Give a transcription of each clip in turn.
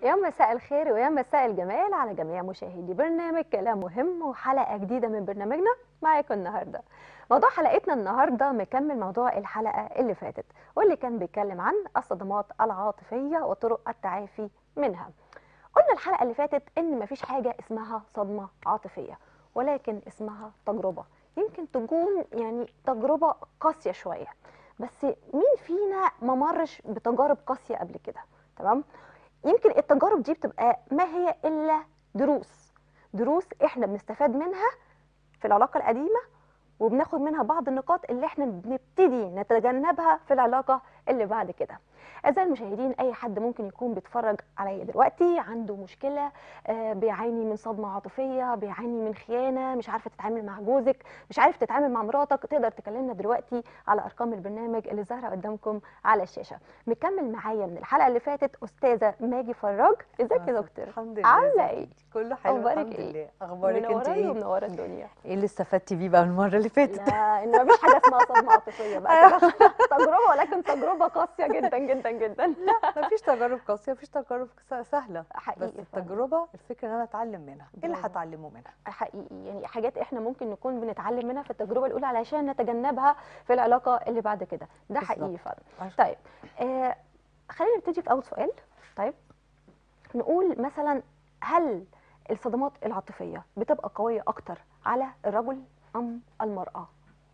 يا مساء الخير ويا مساء الجمال على جميع مشاهدي برنامج كلام مهم وحلقة جديدة من برنامجنا معاكم النهاردة موضوع حلقتنا النهاردة مكمل موضوع الحلقة اللي فاتت واللي كان بيتكلم عن الصدمات العاطفية وطرق التعافي منها قلنا الحلقة اللي فاتت إن مفيش حاجة اسمها صدمة عاطفية ولكن اسمها تجربة يمكن تكون يعني تجربة قاسية شوية بس مين فينا ما مرش بتجارب قاسية قبل كده تمام يمكن التجارب دي بتبقى ما هي الا دروس دروس احنا بنستفاد منها في العلاقه القديمه وبناخد منها بعض النقاط اللي احنا بنبتدي نتجنبها في العلاقه اللي بعد كده اعزائي المشاهدين اي حد ممكن يكون بيتفرج عليا دلوقتي عنده مشكله آه، بيعاني من صدمه عاطفيه بيعاني من خيانه مش عارفه تتعامل مع جوزك مش عارف تتعامل مع مراتك تقدر تكلمنا دلوقتي على ارقام البرنامج اللي ظاهره قدامكم على الشاشه مكمل معايا من الحلقه اللي فاتت استاذه ماجي فراج ازيك يا دكتور الحمد لله عاملة ازيك؟ إيه؟ كله حلو أخبارك الحمد إيه؟ لله اخبارك انت منوراني ايه ومنوره الدنيا ايه اللي استفدتي بيه بقى من المره اللي فاتت لا ان مفيش حاجه اسمها صدمه عاطفيه بقى كده. تجربه ولكن تجربه قاسيه جدا جدا جدا لا مفيش تجارب قاسيه مفيش تجارب س- سهله حقيقي بس فعلاً. التجربه الفكره ان انا اتعلم منها ايه اللي برافو. هتعلمه منها حقيقي يعني حاجات احنا ممكن نكون بنتعلم منها في التجربه الاولى علشان نتجنبها في العلاقه اللي بعد كده ده بالظبط. حقيقي فعلا عش- طيب آه خلينا نبتدي في اول سؤال طيب نقول مثلا هل الصدمات العاطفيه بتبقى قويه اكتر على الرجل ام المراه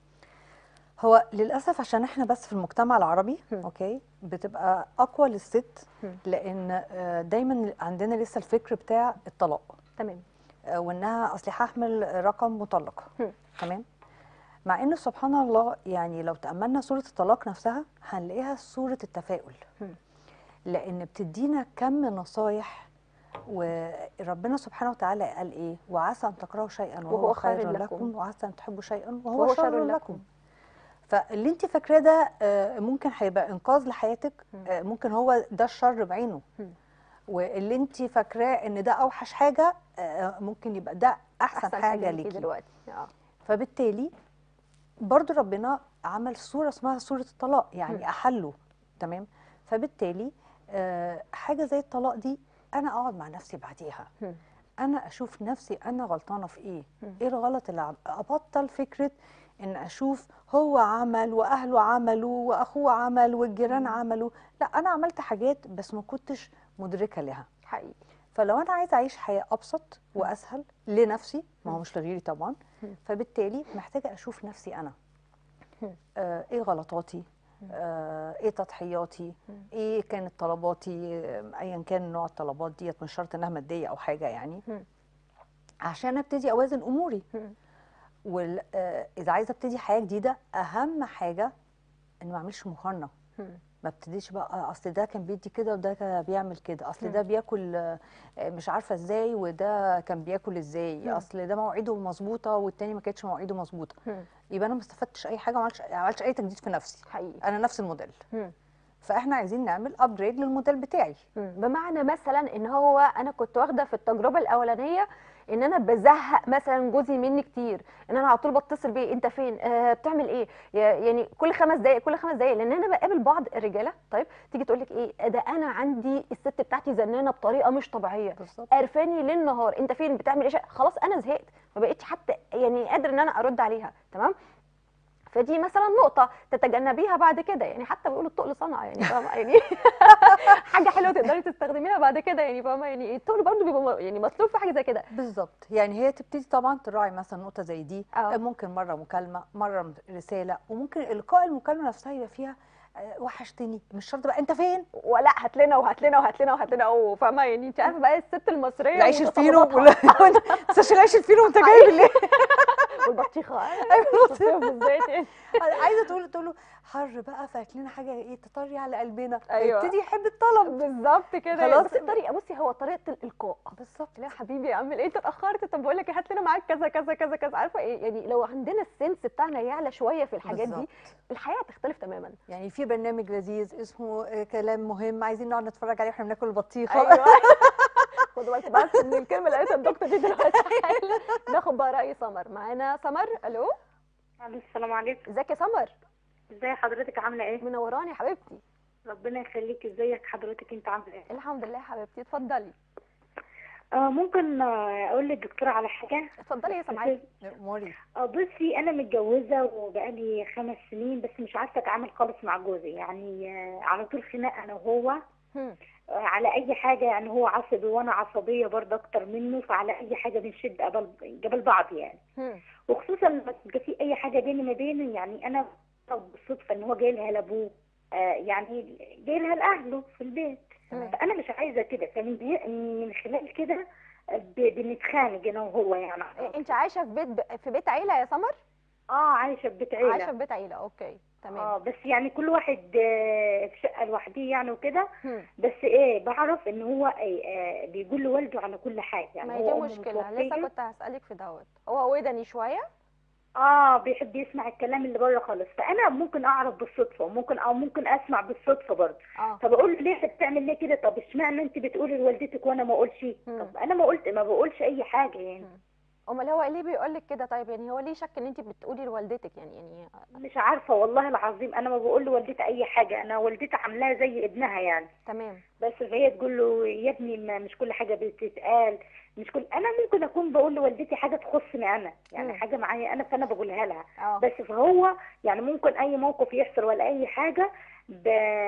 هو للاسف عشان احنا بس في المجتمع العربي هم. اوكي بتبقى اقوى للست هم. لان آه، دايما عندنا لسه الفكر بتاع الطلاق تمام آه، وانها اصلي هحمل رقم مطلقه هم. تمام مع ان سبحان الله يعني لو تاملنا سوره الطلاق نفسها هنلاقيها سوره التفاؤل هم. لان بتدينا كم نصايح وربنا سبحانه وتعالى قال ايه وعسى ان تكرهوا شيئا وهو, وهو خير خير لكم. لكم وعسى ان تحبوا شيئا وهو, وهو شر, شر لكم. لكم. فاللي انت فاكراه ده آه، ممكن هيبقى انقاذ لحياتك مم. آه، ممكن هو ده الشر بعينه مم. واللي انت فاكراه ان ده اوحش حاجه آه، ممكن يبقى ده احسن, احسن حاجه ليكي ليكي دلوقتي اه فبالتالي برضو ربنا عمل سورة اسمها سورة الطلاق مم. يعني أحله تمام فبالتالي آه، حاجة زي الطلاق دي أنا أقعد مع نفسي بعديها هم. أنا أشوف نفسي أنا غلطانة في إيه مم. إيه الغلط اللي عم أبطل فكرة إن أشوف هو عمل وأهله عملوا وأخوه عمل والجيران مم. عملوا لا أنا عملت حاجات بس ما كنتش مدركة لها حقيقي فلو انا عايزه اعيش حياه ابسط واسهل لنفسي ما هو مش لغيري طبعا مم. فبالتالي محتاجه اشوف نفسي انا مم. آه ايه غلطاتي آه ايه تضحياتي مم. ايه كانت طلباتي آه، ايا كان نوع الطلبات ديت مش شرط انها ماديه او حاجه يعني مم. عشان ابتدي اوازن اموري هم. واذا عايزه ابتدي حياه جديده اهم حاجه ان ما اعملش مقارنه هم. ما ابتديش بقى آه، اصل ده كان بيدي كده وده كان بيعمل كده اصل مم. ده بياكل آه، مش عارفه ازاي وده كان بياكل ازاي مم. اصل ده مواعيده مظبوطه والتاني ما كانتش مواعيده مظبوطه هم. يبقى انا ما استفدتش اي حاجه ما عملتش ما عملتش اي تجديد في نفسي حقيقي انا نفس الموديل هم. فاحنا عايزين نعمل ابجريد للموديل بتاعي مم. بمعنى مثلا ان هو انا كنت واخده في التجربه الاولانيه ان انا بزهق مثلا جوزي مني كتير ان انا على طول بتصل بيه انت فين آه بتعمل ايه يا- يعني كل خمس دقائق كل خمس دقائق لان انا بقابل بعض الرجاله طيب تيجي تقول لك ايه ده انا عندي الست بتاعتي زنانه بطريقه مش طبيعيه بالظبط قرفاني ليل نهار انت فين بتعمل ايه خلاص انا زهقت ما بقتش حتى يعني قادر ان انا ارد عليها تمام فدي مثلا نقطة تتجنبيها بعد كده يعني حتى بيقولوا التقل صنعة يعني فاهمة يعني حاجة حلوة تقدري تستخدميها بعد كده يعني فاهمة يعني التقل برضه بيبقى م- يعني مطلوب في حاجة زي كده بالظبط يعني هي تبتدي طبعا تراعي مثلا نقطه زي دي اه ممكن مره مكالمه مره رساله وممكن القاء المكالمه نفسها يبقى فيها آه، وحشتني مش شرط بقى انت فين ولا هات لنا وهات لنا وهات لنا وهات لنا أوه، فاهمة يعني انت عارفة بقى الست المصرية العيش الفينو ومتطلباتها. ولا تنساش العيش الفينو وانت جاي بالليل والبطيخة أيوة. في الصيف بالذات يعني عايزه تقول تقول له حر بقى فهات لنا حاجه ايه تطري على قلبنا أيوة. يبتدي يحب الطلب بالظبط كده خلاص. خلاص بس الطريقة بصي هو طريقة الإلقاء بالظبط لا يا حبيبي اعمل ايه انت اتاخرت طب بقول لك إيه، هات لنا معاك كذا كذا كذا كذا عارفه ايه يعني لو عندنا السنس بتاعنا يعلى شويه في الحاجات بالظبط. دي الحياه هتختلف تماما يعني في برنامج لذيذ اسمه آه، كلام مهم عايزين نقعد نتفرج عليه واحنا بناكل البطيخه ايوه خدوا بالكم بس من الكلمه اللي قالتها الدكتور دي دلوقتي حالا. ناخد بقى راي سمر معانا سمر الو الو السلام عليكم ازيك يا سمر ازاي حضرتك عامله ايه منوراني يا حبيبتي ربنا يخليك ازيك حضرتك انت عامله ايه الحمد لله يا حبيبتي اتفضلي آه ممكن آه، اقول للدكتوره على حاجه اتفضلي يا سمعتي موري آه بصي انا متجوزه وبقالي خمس سنين بس مش عارفه اتعامل خالص مع جوزي يعني آه على طول خناق انا وهو هم. آه على اي حاجه يعني هو عصبي وانا عصبيه برضه اكتر منه فعلى اي حاجه بنشد قبل جبل بعض يعني هم. وخصوصا لما تبقى في اي حاجه بيني ما بينه يعني انا بالصدفه ان هو جاي لها لابوه آه يعني جاي لها لاهله في البيت تمام. فانا مش عايزه كده فمن هي- من خلال كده ب- بنتخانق انا وهو يعني إيه، انت عايشه في بيت في بيت عيله يا سمر اه عايشه في بيت عيله عايشه في بيت عيله اوكي تمام اه بس يعني كل واحد آه، في شقه لوحده يعني وكده هم. بس ايه بعرف ان هو إيه آه، بيقول لوالده على كل حاجه يعني ما هي هو دي أمه مشكله لسه متوفية. كنت هسالك في دوت هو ودني شويه اه بيحب يسمع الكلام اللي بره خالص فانا ممكن اعرف بالصدفه وممكن او ممكن اسمع بالصدفه برضه اه فبقول له ليه بتعمل ليه كده طب اشمعنى انت بتقولي لوالدتك وانا ما اقولش مم. طب انا ما قلت ما بقولش اي حاجه يعني امال هو ليه بيقول لك كده طيب يعني هو ليه شك ان انت بتقولي لوالدتك يعني يعني مش عارفه والله العظيم انا ما بقول لوالدتي اي حاجه انا والدتي عاملاها زي ابنها يعني تمام بس فهي تقول له يا ابني ما مش كل حاجه بتتقال مش كل انا ممكن اكون بقول لوالدتي حاجه تخصني انا يعني مم. حاجه معايا انا فانا بقولها لها اه بس فهو يعني ممكن اي موقف يحصل ولا اي حاجه ب...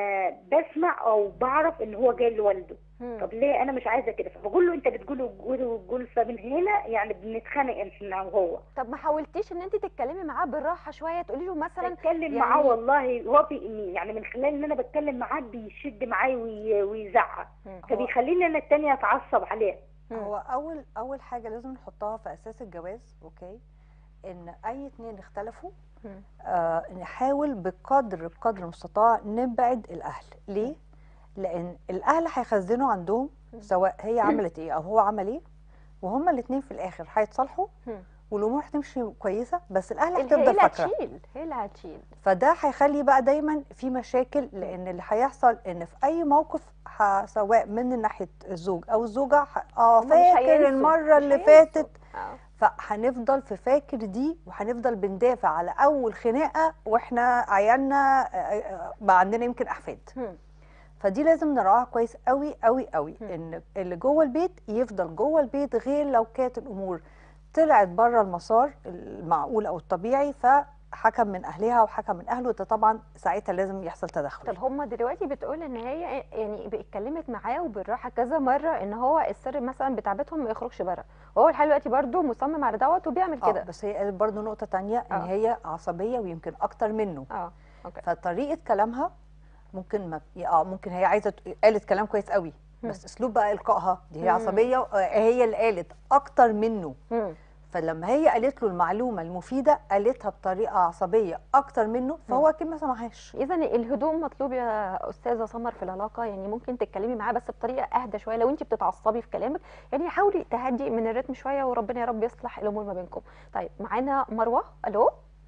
بسمع او بعرف ان هو جاي لوالده هم. طب ليه انا مش عايزه كده فبقول له انت بتقول وتقول وتقول فمن هنا يعني بنتخانق احنا وهو طب ما حاولتيش ان انت تتكلمي معاه بالراحه شويه تقولي له مثلا بتكلم يعني- معاه والله هو بي... يعني من خلال ان انا بتكلم معاه بيشد معايا وي... ويزعق هم. فبيخليني انا التانية اتعصب عليه مم. هو اول اول حاجه لازم نحطها في اساس الجواز اوكي ان اي اتنين اختلفوا مم. آه نحاول بقدر بقدر المستطاع نبعد الاهل ليه لان الاهل هيخزنوا عندهم سواء هي عملت ايه او هو عمل ايه وهما الاتنين في الاخر هيتصالحوا مم. والامور هتمشي كويسه بس الاهل هي هتفضل اللي فاكره هتشيل هي اللي هتشيل فده هيخلي بقى دايما في مشاكل لان اللي هيحصل ان في اي موقف ح- سواء من ناحيه الزوج او الزوجه ح- اه هما مش فاكر هينسوا، المره مش اللي هينسوا. فاتت اه فهنفضل في فاكر دي وهنفضل بندافع على اول خناقه واحنا عيالنا آه، آه، بقى عندنا يمكن احفاد هم. فدي لازم نراعيها كويس قوي قوي قوي مم. ان اللي جوه البيت يفضل جوه البيت غير لو كانت الامور طلعت بره المسار المعقول او الطبيعي فحكم من اهلها وحكم من اهله ده طبعا ساعتها لازم يحصل تدخل طب هما دلوقتي بتقول ان هي يعني اتكلمت معاه وبالراحه كذا مره ان هو السر مثلا بتاع بيتهم ما يخرجش بره وهو لحد دلوقتي برضه مصمم على دوت وبيعمل اه كده بس هي قالت برضه نقطه تانية ان آه. هي عصبيه ويمكن اكتر منه اه اوكي فطريقه كلامها ممكن ما اه ممكن هي عايزه ت- قالت كلام كويس قوي بس اسلوب بقى القائها دي هي مم. عصبيه آه، هي اللي قالت اكتر منه مم. فلما هي قالت له المعلومه المفيده قالتها بطريقه عصبيه اكتر منه فهو اكيد ما سمعهاش اذا الهدوء مطلوب يا استاذه سمر في العلاقه يعني ممكن تتكلمي معاه بس بطريقه اهدى شويه لو انت بتتعصبي في كلامك يعني حاولي تهدي من الريتم شويه وربنا يا رب يصلح الامور ما بينكم طيب معانا مروه الو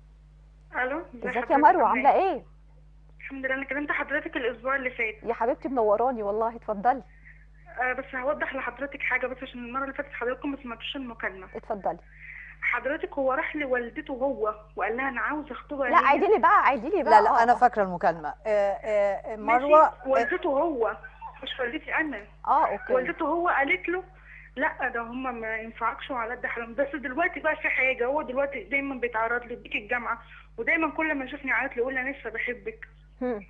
الو ازي ازيك يا حضرتك مروه عاملة عامله ايه الحمد لله انا كلمت حضرتك الاسبوع اللي فات يا حبيبتي منوراني والله اتفضلي أه بس هوضح لحضرتك حاجه بس عشان المره اللي فاتت حضراتكم ما سمعتوش المكالمه اتفضلي حضرتك هو راح لوالدته هو وقال لها انا عاوز اخطبها لا هي. عيدي لي بقى عيدي لي بقى لا لا آه، انا آه. فاكره المكالمه آه، آه، ماشي، مروه آه، والدته هو مش والدتي انا اه اوكي والدته هو قالت له لا ده هما ما ينفعكش وعلى ده حرام بس دلوقتي بقى في حاجه هو دلوقتي دايما بيتعرض لي بيك الجامعه ودايما كل ما يشوفني عيط لي يقول لي انا لسه بحبك هم.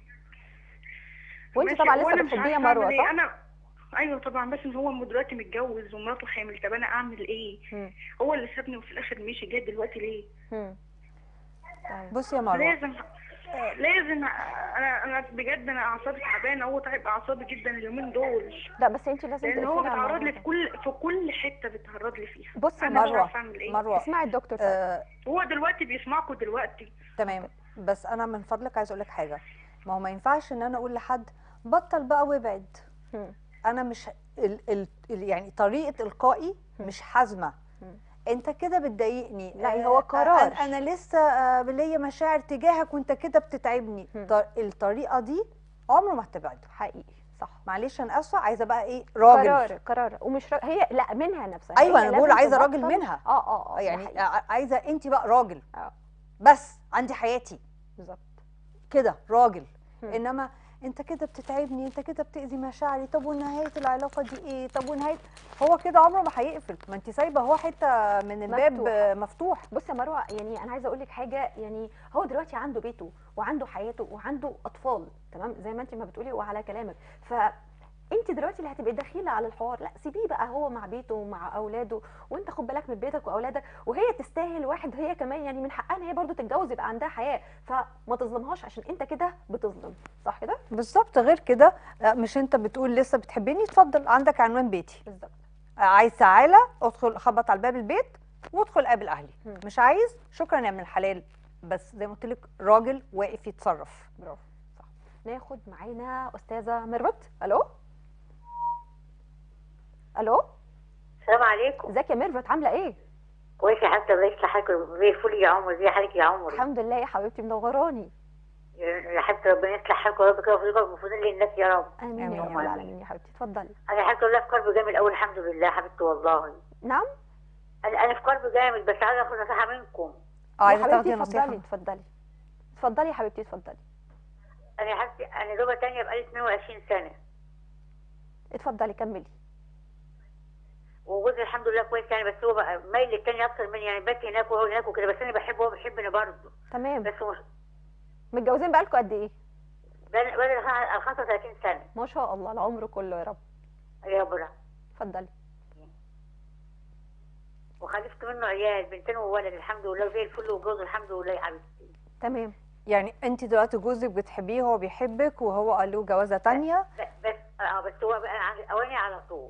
وانت ماشي، طبعا لسه وأنا مش بتحبيه يا عارفة أعمل مروه إيه. صح انا ايوه طبعا بس ان هو دلوقتي متجوز ومراته حامل طب انا اعمل ايه هم. هو اللي سابني وفي الاخر مشي جاي دلوقتي ليه هم. طيب. بصي يا مروه لازم لازم انا انا بجد انا اعصابي تعبانه هو تعب اعصابي جدا اليومين دول لا بس انت لازم لان هو تقفلي على بيتعرض الموضوع لي في ده. كل في كل حته بيتعرض لي فيها بصي يا انا مش مروة، عارفه اعمل ايه مروه اسمعي الدكتور طيب. آه، هو دلوقتي بيسمعكم دلوقتي تمام بس انا من فضلك عايز اقول لك حاجه ما هو ما ينفعش ان انا اقول لحد بطل بقى وابعد هم. انا مش ال ال ال- يعني طريقه القائي مش حازمه مم. انت كده بتضايقني لا، آه، هو قرار. انا, أنا لسه آه، ليا مشاعر تجاهك وانت كده بتتعبني مم. ط- الطريقه دي عمره ما هتبعده حقيقي صح معلش انا اسفه عايزه بقى ايه راجل قرار قرار ومش را... هي لا منها نفسها ايوه هي انا بقول لازم عايزه راجل تبطل- منها اه اه اه ده يعني حقيقي. ع- عايزه انت بقى راجل آه. بس عندي حياتي بالظبط كده راجل مم. انما انت كده بتتعبني انت كده بتاذي مشاعري طب ونهايه العلاقه دي ايه طب ونهايه هو كده عمره ما هيقفل ما انت سايبه هو حته من الباب مفتوح. آه، مفتوح بصي يا مروه يعني انا عايزه اقول لك حاجه يعني هو دلوقتي عنده بيته وعنده حياته وعنده اطفال تمام زي ما انت ما بتقولي وعلى كلامك ف انت دلوقتي اللي هتبقي دخيله على الحوار لا سيبيه بقى هو مع بيته ومع اولاده وانت خد بالك من بيتك واولادك وهي تستاهل واحد هي كمان يعني من حقها ان هي برضو تتجوز يبقى عندها حياه فما تظلمهاش عشان انت كده بتظلم صح كده بالظبط غير كده آه، مش انت بتقول لسه بتحبني اتفضل عندك عنوان بيتي بالظبط آه، عايز تعالى ادخل خبط على باب البيت وادخل قابل اهلي مم. مش عايز شكرا يا من الحلال بس زي ما قلت لك راجل واقف يتصرف برافو صح ناخد معانا استاذه ميرفت الو الو السلام عليكم ازيك يا ميرفت عامله ايه كويس يا حبيبتي الله يصلح حالكم زي الفل يا عمر زي حالك يا عمر الحمد لله يا حبيبتي منوراني يا حبيبتي ربنا يصلح حالكم يا رب كده ويفضل المفروضين للناس يا رب امين يا آمين رب يا رب. العالمين يا حبيبتي اتفضلي انا الحمد لله في قلب جامد قوي الحمد لله يا حبيبتي والله نعم انا انا في قلب جامد بس عايزه اخد نصيحه منكم اه عايزه يا تاخدي حبيبتي نصيحه اتفضلي اتفضلي اتفضلي يا حبيبتي اتفضلي انا يا حبيبتي انا زوجه تانية بقالي 22 سنه اتفضلي كملي وجوزي الحمد لله كويس يعني بس هو بقى مايل للتاني اكتر مني يعني بات هناك وهو هناك وكده بس انا بحبه وهو بيحبني برضه تمام بس مش متجوزين بقالكم قد ايه بقالي بقالي 35 سنه ما شاء الله العمر كله يا رب يا رب اتفضلي وخلفت منه عيال بنتين وولد الحمد لله زي الفل وجوز الحمد لله يا حبيبتي تمام يعني انت دلوقتي جوزك بتحبيه هو بيحبك وهو قال له جوازه تانية ب- بس اه بس هو بقى عند الاولاني على طول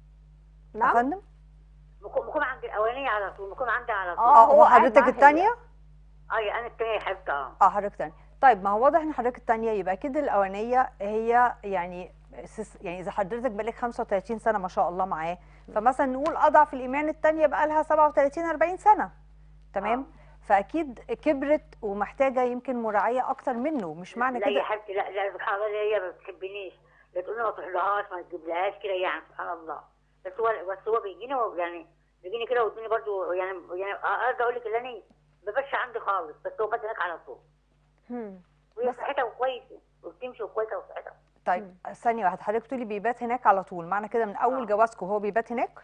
يا نعم فندم مكون مكون عند الاولانيه على طول مكون عندي على طول اه اه هو قاعد وحضرتك معاها التانية اه يا انا التانية يا حبيبتي اه اه حضرتك تانية طيب ما هو واضح ان حضرتك التانية يبقى اكيد الاولانيه هي يعني سس- يعني اذا حضرتك بقالك 35 سنه ما شاء الله معاه فمثلا نقول اضعف الايمان التانية بقى لها 37 40 سنه تمام آه. فاكيد كبرت ومحتاجه يمكن مراعيه اكتر منه مش معنى لا يا كده حبيبتي لا لا سبحان الله هي ما بتحبنيش لا تقول لي ما تروحلهاش ما تجيبلهاش كده يعني سبحان الله بس هو بس هو بيجيني هو يعني بيجيني كده ويديني برضه يعني يعني اقدر اقول لك اللي انا ما بقاش عندي خالص بس هو بات هناك على طول هم. وهي بس- صحتها كويسه وبتمشي وكويسه وصحتها طيب ثانيه واحده حضرتك تقولي بيبات هناك على طول معنى كده من اول آه. جوازكم هو بيبات هناك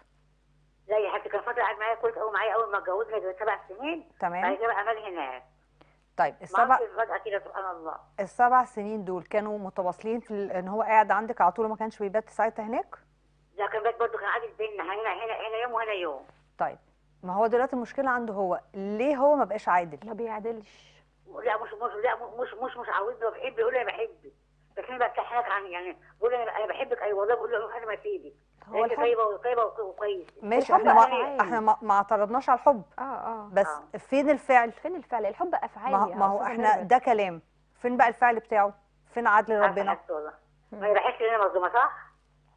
لا يا حبيبتي كان فتره قاعد معايا كويس قوي معايا اول ما اتجوزنا كده سبع سنين بعد تمام كده بقى عمل هناك طيب ما السبع اعرفش فجاه كده سبحان الله السبع سنين دول كانوا متواصلين في ال- ان هو قاعد عندك على طول وما كانش بيبات ساعتها هناك لكن بس برضه كان عادل بيننا هنا هنا هنا يوم وهنا يوم طيب ما هو دلوقتي المشكله عنده هو ليه هو ما بقاش عادل ما بيعدلش لا مش مش لا مش مش مش عاوزني وبحب يقول لي انا بحبك بس انا برتاح لك عن يعني بقول انا انا بحبك اي والله بقول له انا ما اسيبك هو انت الحب طيبه وطيبه وك- وكويسه ماشي الحب احنا أفعال. ما احنا ما, ما اعترضناش على الحب اه اه بس آه. فين الفعل فين الفعل الحب افعال ما, يا ما هو أستاذة احنا ميرفت. ده كلام فين بقى الفعل بتاعه فين عدل عارفة ربنا حاسة والله ما انا بحس ان انا مظلومه صح؟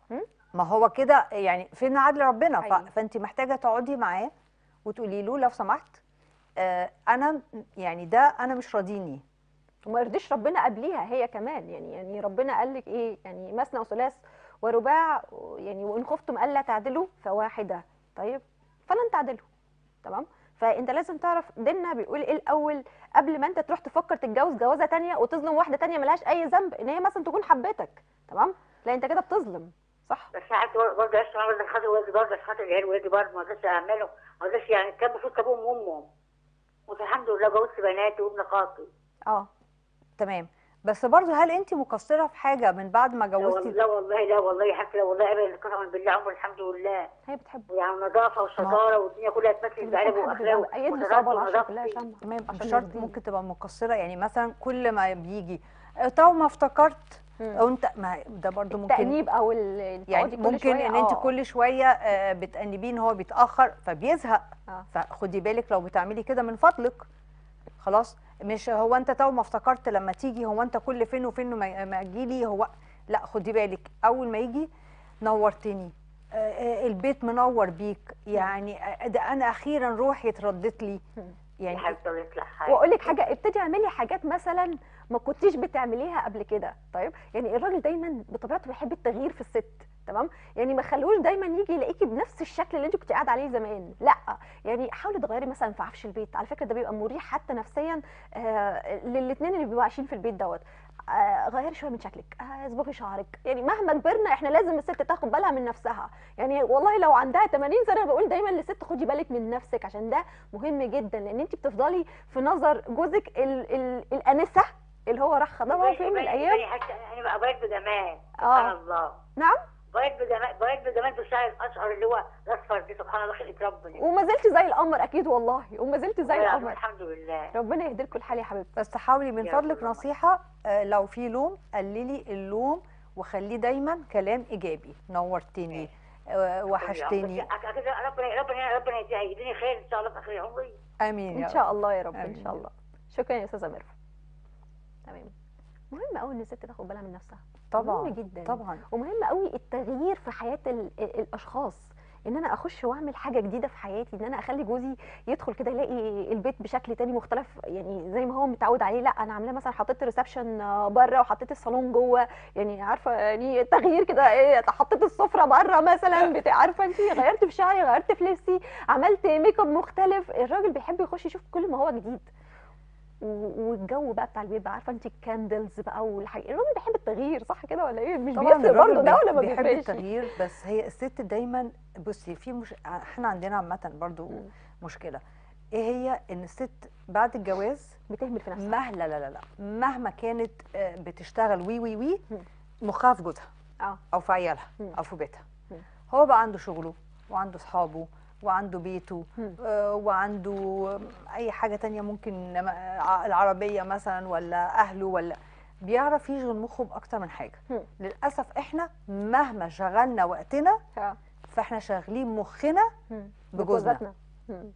ما هو كده يعني فين عدل ربنا ف... أيوة. فانت محتاجه تقعدي معاه وتقولي له لو سمحت آه انا يعني ده انا مش راضيني وما يرضيش ربنا قبليها هي كمان يعني يعني ربنا قال لك ايه يعني مثنى وثلاث ورباع يعني وان خفتم الا تعدلوا فواحده طيب فلن تعدلوا تمام فانت لازم تعرف ديننا بيقول ايه الاول قبل ما انت تروح تفكر تتجوز جوازه تانية وتظلم واحده تانية ملهاش اي ذنب ان هي مثلا تكون حبتك تمام لا انت كده بتظلم صح بس ساعات برضه عشت معاه برضه خاطر ولادي برضه عشان خاطر العيال ولادي برضه ما قدرتش اعمله ما قدرتش يعني كان المفروض ابوهم وامهم والحمد لله جوزت بناتي وابن خاطي اه تمام بس برضه هل انت مقصره في حاجه من بعد ما لا والله جوزتي لا والله لا والله يا حبيبتي لا والله ابدا قسما بالله عمر الحمد لله هي بتحبه يعني نظافه وشطاره والدنيا كلها تمثل بعلم واخلاق ايد وشطارتي الصعوبه العشره كلها ونظافتي. شمع تمام عشان مش شرط يرضيه. ممكن تبقى مقصره يعني مثلا كل ما بيجي آه، تو ما افتكرت مم. او انت ما ده برضه ممكن التأنيب او ال- يعني تقعدي كل ممكن شوية، ان انت آه. كل شويه آه، بتأنبيه ان هو بيتاخر فبيزهق آه. فخدي بالك لو بتعملي كده من فضلك خلاص مش هو انت تو ما افتكرت لما تيجي هو انت كل فين وفين ما ما تجيلي هو لا خدي بالك اول ما يجي نورتني آه، آه، البيت منور بيك يعني آه، ده انا اخيرا روحي اتردت لي يا يعني حبيبتي الله يصلح حالك واقول لك حاجه ابتدي اعملي حاجات مثلا ما كنتيش بتعمليها قبل كده طيب يعني الراجل دايما بطبيعته بيحب التغيير في الست تمام يعني ما خلوش دايما يجي يلاقيكي بنفس الشكل اللي انت كنت قاعده عليه زمان لا يعني حاولي تغيري مثلا في عفش البيت على فكره ده بيبقى مريح حتى نفسيا آه للاثنين اللي بيبقوا عايشين في البيت دوت آه، غيري شويه من شكلك آه، اصبغي شعرك يعني مهما كبرنا احنا لازم الست تاخد بالها من نفسها يعني والله لو عندها 80 سنه بقول دايما للست خدي بالك من نفسك عشان ده مهم جدا لان انت بتفضلي في نظر جوزك ال ال الانسه اللي هو راح خطبها في يوم من الايام انا بقى بقيت بجمال آه. سبحان الله نعم بقيت بجمال بقيت بجمال بالشعر الاشقر اللي هو الاصفر دي سبحان الله خلقة ربنا وما زلت زي القمر اكيد والله وما زلت زي والله القمر الحمد لله ربنا يهدي لكم الحال يا حبيبتي بس حاولي من يا فضلك رب. نصيحة آه، لو في لوم قللي اللوم وخليه دايما كلام إيجابي نورتني آه، وحشتني بس أكيد ربنا ربنا ربنا يديني خير ان شاء الله في اخر عمري آمين يا ان رب شاء الله يا رب ان آمين. شاء الله شكرا يا استاذه ميرفت تمام مهم قوي ان الست تاخد بالها من نفسها طبعا مهم جدا طبعا ومهم قوي التغيير في حياه ال ال الاشخاص ان انا اخش واعمل حاجه جديده في حياتي ان انا اخلي جوزي يدخل كده يلاقي البيت بشكل تاني مختلف يعني زي ما هو متعود عليه لا انا عاملاه مثلا حطيت ريسبشن بره وحطيت الصالون جوه يعني عارفه يعني تغيير كده ايه حطيت السفره بره مثلا بتاع عارفه انت غيرت في شعري غيرت في لبسي عملت ميك اب مختلف الراجل بيحب يخش يشوف كل ما هو جديد و- والجو بقى بتاع البيت بقى عارفه انت الكاندلز بقى والحاجة الراجل بيحب التغيير صح كده ولا ايه مش طبعا بيفرق برضه الراجل ده بي- ولا ما بيحب بيفرقش التغيير بس هي الست دايما بصي في مش احنا عندنا عامة برضو مم. مشكلة ايه هي ان الست بعد الجواز بتهمل في نفسها مهما لا لا لا مهما كانت آه، بتشتغل وي وي وي مم. مخها في جوزها اه او في عيالها مم. او في بيتها مم. هو بقى عنده شغله وعنده اصحابه وعنده بيته مم. آه، وعنده اي حاجه تانية ممكن م- ع- العربيه مثلا ولا اهله ولا بيعرف يشغل مخه باكتر من حاجه مم. للاسف احنا مهما شغلنا وقتنا اه فاحنا شاغلين مخنا مم. بجوزنا. بجوزاتنا. مم.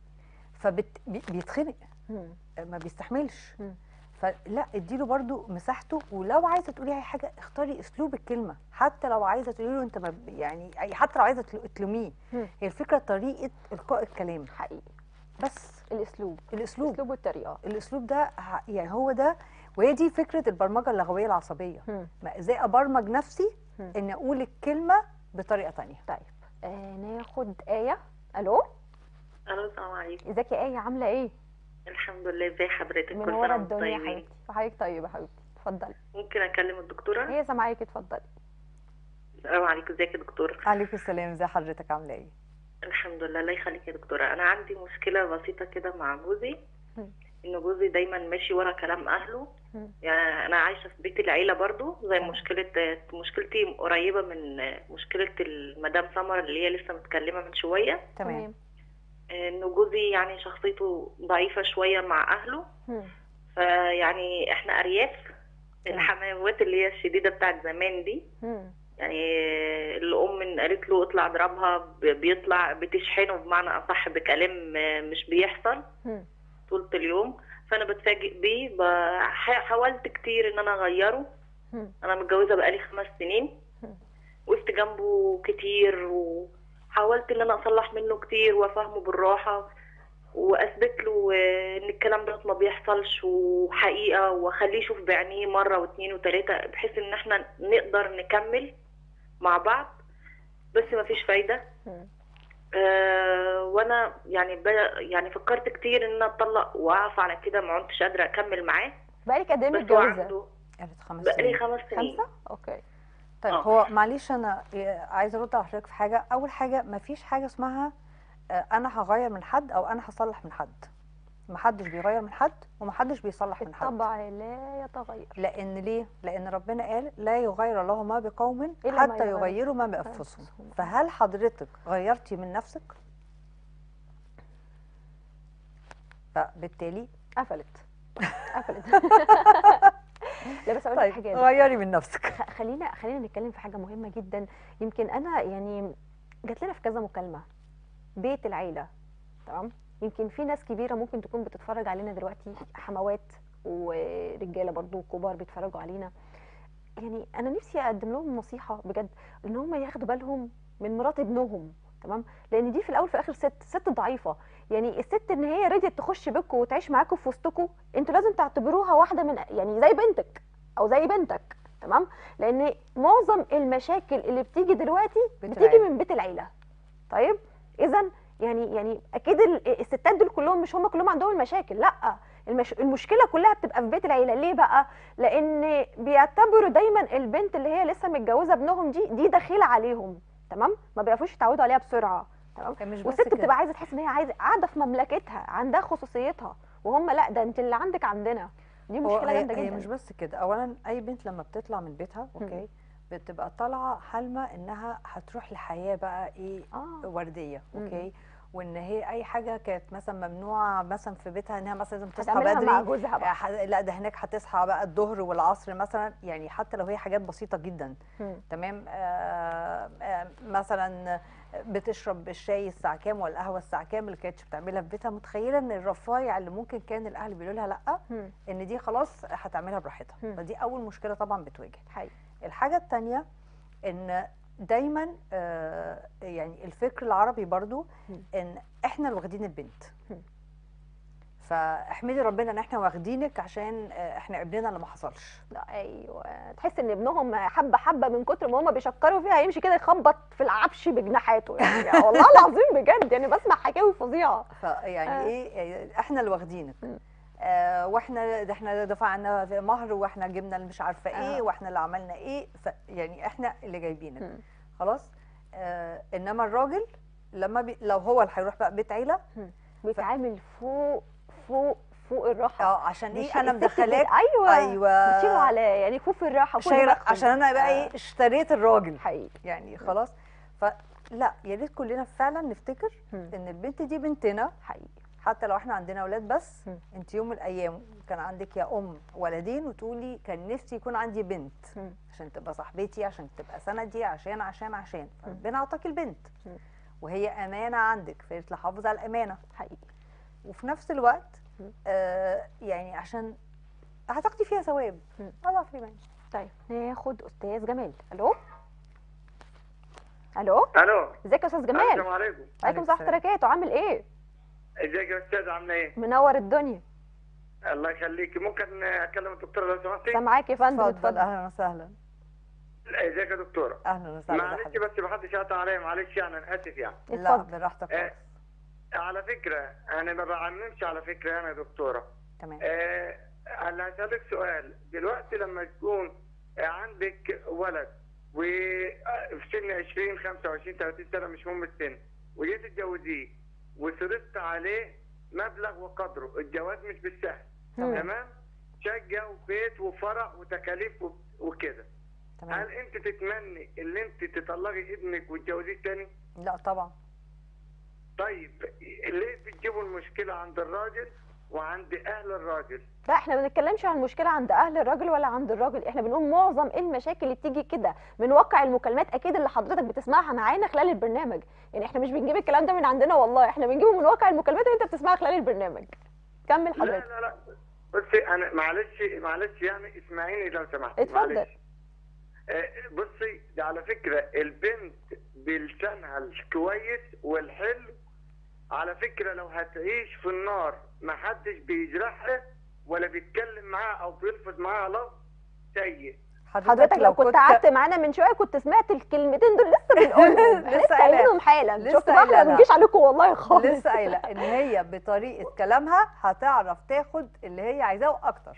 فبيتخنق مم. ما بيستحملش مم. فلا اديله برضو مساحته ولو عايزه تقولي اي حاجه اختاري اسلوب الكلمه حتى لو عايزه تقولي له انت ما ب- يعني أي- حتى لو عايزه تل- تلوميه مم. هي الفكره طريقه القاء الكلام حقيقي بس الاسلوب الاسلوب الاسلوب والطريقه الاسلوب ده ه- يعني هو ده وهي دي فكره البرمجه اللغويه العصبيه مم. ما ازاي ابرمج نفسي مم. ان اقول الكلمه بطريقه تانية طيب آه ناخد ايه الو الو السلام عليكم ازيك يا ايه عامله ايه الحمد لله ازي حضرتك كل منوره سنه وانتم الدنيا يا طيبين حبيبتي وحضرتك طيبه يا حبيبتي اتفضلي ممكن اكلم الدكتوره هي سامعاكي اتفضلي السلام عليكم ازيك يا دكتوره عليكم السلام ازي حضرتك عامله ايه الحمد لله الله يخليك يا دكتوره انا عندي مشكله بسيطه كده مع جوزي مم. ان جوزي دايما ماشي ورا كلام اهله مم. يعني انا عايشه في بيت العيله برضو زي مشكله مشكلتي قريبه من مشكله المدام سمر اللي هي لسه متكلمه من شويه تمام ان جوزي يعني شخصيته ضعيفه شويه مع اهله مم. فيعني احنا ارياف تمام. الحماوات اللي هي الشديده بتاعت زمان دي مم. يعني الام إن قالت له اطلع اضربها ب- بيطلع بتشحنه بمعنى اصح بكلام آه، مش بيحصل مم. طول اليوم فانا بتفاجئ بيه بح- حاولت كتير ان انا اغيره مم. انا متجوزه بقالي خمس سنين مم. وقفت جنبه كتير وحاولت ان انا اصلح منه كتير وافهمه بالراحه واثبت له آه، ان الكلام ده ما بيحصلش وحقيقه واخليه يشوف بعينيه مره واثنين وثلاثه بحيث ان احنا نقدر نكمل مع بعض بس ما فيش فايده مم. آه وانا يعني ب... يعني فكرت كتير ان انا اتطلق واقف على كده ما عدتش قادره اكمل معاه بقالك قد ايه بس هو متجوزه عنده قالت خمس بقالي سنين خمس سنين خمسه اوكي طيب آه. هو معلش انا عايزه ارد على حضرتك في حاجه اول حاجه ما فيش حاجه اسمها آه، انا هغير من حد او انا هصلح من حد ما حدش بيغير من حد وما حدش بيصلح من حد الطبع لا يتغير لان ليه لان ربنا قال لا يغير الله ما بقوم إلا ما حتى يغير يغيروا ما ما بانفسهم بأنفسهم. فهل حضرتك غيرتي من نفسك فبالتالي قفلت قفلت لا بس اقول لك طيب حاجه غيري من نفسك خ- خلينا خلينا نتكلم في حاجه مهمه جدا يمكن انا يعني جات لنا في كذا مكالمه بيت العيله تمام يمكن في ناس كبيره ممكن تكون بتتفرج علينا دلوقتي حموات ورجاله برضو كبار بيتفرجوا علينا يعني انا نفسي اقدم لهم نصيحه بجد ان هم ياخدوا بالهم من مرات ابنهم تمام لان دي في الاول في الاخر ست ست ضعيفه يعني الست ان هي رضيت تخش بيتكم وتعيش معاكم في وسطكم انتوا لازم تعتبروها واحده من يعني زي بنتك او زي بنتك تمام لان معظم المشاكل اللي بتيجي دلوقتي بيت بتيجي العيلة. من بيت العيله طيب اذا يعني يعني اكيد ال- الستات دول كلهم مش هم كلهم عندهم المشاكل لا المش... المشكله كلها بتبقى في بيت العيله ليه بقى لان بيعتبروا دايما البنت اللي هي لسه متجوزه ابنهم دي دي دخيله عليهم تمام ما بيعرفوش يتعودوا عليها بسرعه تمام مش بس والست كده. بتبقى عايزه تحس ان هي عايزه قاعده في مملكتها عندها خصوصيتها وهم لا ده انت اللي عندك عندنا دي هو مشكله هي, جامده هي جدا مش بس كده اولا اي بنت لما بتطلع من بيتها اوكي بتبقى طالعه حالمه انها هتروح لحياه بقى ايه اه ورديه مم. اوكي وان هي اي حاجه كانت مثلا ممنوعه مثلا في بيتها انها مثلا لازم تصحى هتعملها مع بدري جوزها آه، بقى ح- لا ده هناك هتصحى بقى الظهر والعصر مثلا يعني حتى لو هي حاجات بسيطه جدا مم. تمام آه آه مثلا بتشرب الشاي الساعه كام ولا القهوه الساعه كام اللي كانتش بتعملها في بيتها متخيله ان الرفايع اللي ممكن كان الاهل بيقولوا لها لا مم. ان دي خلاص هتعملها براحتها مم. فدي اول مشكله طبعا بتواجه حقيقي الحاجه الثانيه ان دايما آه، يعني الفكر العربي برضو مم. ان احنا اللي واخدين البنت مم. فاحمدي ربنا ان احنا واخدينك عشان آه، احنا ابننا اللي ما حصلش لا ايوه تحس ان ابنهم حبه حبه من كتر ما هم بيشكروا فيها يمشي كده يخبط في العفش بجناحاته يعني والله العظيم بجد يعني بسمع حكاوي فظيعه فيعني آه. ايه يعني احنا اللي واخدينك مم. آه واحنا ده احنا دفعنا في مهر واحنا جبنا اللي مش عارفه ايه آه. واحنا اللي عملنا ايه ف يعني احنا اللي جايبينك مم. خلاص آه انما الراجل لما بي لو هو اللي هيروح بقى بيت عيله بيتعامل فوق فوق فوق الراحه اه عشان مش ايه انا الست مدخلاك بت- ايوه ايوه بتشيلوا على يعني خوف الراحه وكل عشان بختم. عشان انا بقى ايه اشتريت الراجل حقيقي يعني خلاص فلا يا ريت كلنا فعلا نفتكر مم. ان البنت دي بنتنا حقيقي حتى لو احنا عندنا اولاد بس مم. انت يوم من الايام كان عندك يا ام ولدين وتقولي كان نفسي يكون عندي بنت مم. عشان تبقى صاحبتي عشان تبقى سندي عشان عشان عشان ربنا عطاك البنت مم. وهي امانه عندك فقلت لحافظ على الامانه حقيقي وفي نفس الوقت مم. آه يعني عشان هتاخدي فيها ثواب مم. الله في بالك طيب ناخد استاذ جمال الو الو الو ازيك يا استاذ السلام جمال عليكم عليكم عليكم السلام السلام. وبركاته عامل ايه ازيك يا استاذ عامله ايه؟ منور الدنيا الله يخليك ممكن اكلم الدكتوره لو سمحتي؟ سامعاك يا فندم اتفضل اتفضل اهلا وسهلا ازيك يا دكتوره؟ اهلا وسهلا معلش بحضرتك. بس محدش قطع عليا معلش يعني انا اسف يعني لا اتفضل براحتك آه. خالص على فكره انا ما بعممش على فكره انا يا دكتوره تمام آه انا هسالك سؤال دلوقتي لما تكون عندك ولد وفي سن 20 25 30 سنه مش مهم السن وجيت تتجوزيه وصرفت عليه مبلغ وقدره الجواز مش بالسهل مم. تمام شقه وبيت وفرح وتكاليف و- وكده هل تمام انت تتمني ان انت تطلقي ابنك وتجوزيه تاني؟ لا طبعا طيب ليه بتجيبوا المشكله عند الراجل وعند اهل الراجل؟ لا احنا ما بنتكلمش عن المشكله عند اهل الراجل ولا عند الراجل احنا بنقول معظم المشاكل اللي بتيجي كده من واقع المكالمات اكيد اللي حضرتك بتسمعها معانا خلال البرنامج يعني احنا مش بنجيب الكلام ده من عندنا والله احنا بنجيبه من واقع المكالمات اللي انت بتسمعها خلال البرنامج كمل لا حضرتك لا لا بصي انا معلش معلش يعني اسمعيني لو سمحت اتفضل. معلش. آه، بصي ده على فكره البنت بلسانها الكويس والحلو على فكره لو هتعيش في النار ما حدش بيجرحها ولا بيتكلم معاها او بيلفظ معاها لفظ سيء حضرتك لو كنت قعدت معانا من شويه كنت سمعت الكلمتين دول لسه بنقولهم لسه لسه قايلة. قايلينهم حالا لسه شفت بقى احنا ما قايلة. بنجيش عليكم والله خالص لسه قايله ان هي بطريقه كلامها هتعرف تاخد اللي هي عايزاه واكتر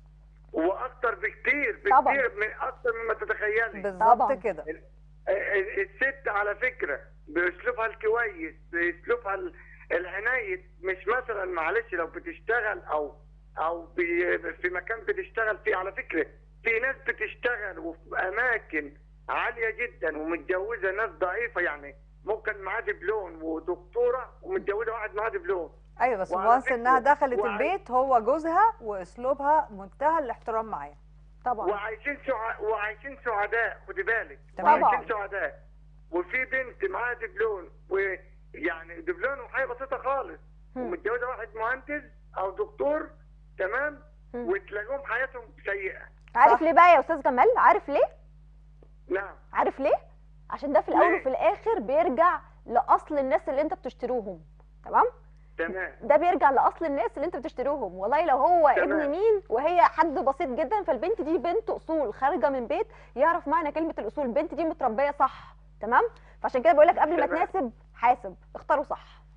واكتر بكتير طبعا. بكتير من اكتر مما تتخيلي بالظبط طبعاً. كده ال- الست على فكره باسلوبها الكويس باسلوبها ال- العناية مش مثلا معلش لو بتشتغل او او بي- في مكان بتشتغل فيه على فكره في ناس بتشتغل وفي اماكن عاليه جدا ومتجوزه ناس ضعيفه يعني ممكن معاه دبلون ودكتوره ومتجوزه واحد معاه دبلون ايوه بس وعلى وانس فكرة- انها دخلت وعلى- البيت هو جوزها واسلوبها منتهى الاحترام معاها طبعا وعايشين سع... وعايشين سعداء خدي بالك طبعاً. وعايشين سعداء وفي بنت معاها دبلون ويعني دبلون وحاجه بسيطه خالص مم. ومتجوزه واحد مهندس او دكتور تمام مم. وتلاقيهم حياتهم سيئه عارف ليه بقى يا استاذ جمال عارف ليه نعم عارف ليه عشان ده في الاول ليه؟ وفي الاخر بيرجع لاصل الناس اللي انت بتشتروهم تمام تمام ده بيرجع لاصل الناس اللي انت بتشتروهم والله لو هو تمام. ابن مين وهي حد بسيط جدا فالبنت دي بنت اصول خارجه من بيت يعرف معنى كلمه الاصول البنت دي متربيه صح تمام فعشان كده بقول لك قبل ما تمام. تناسب حاسب اختاروا صح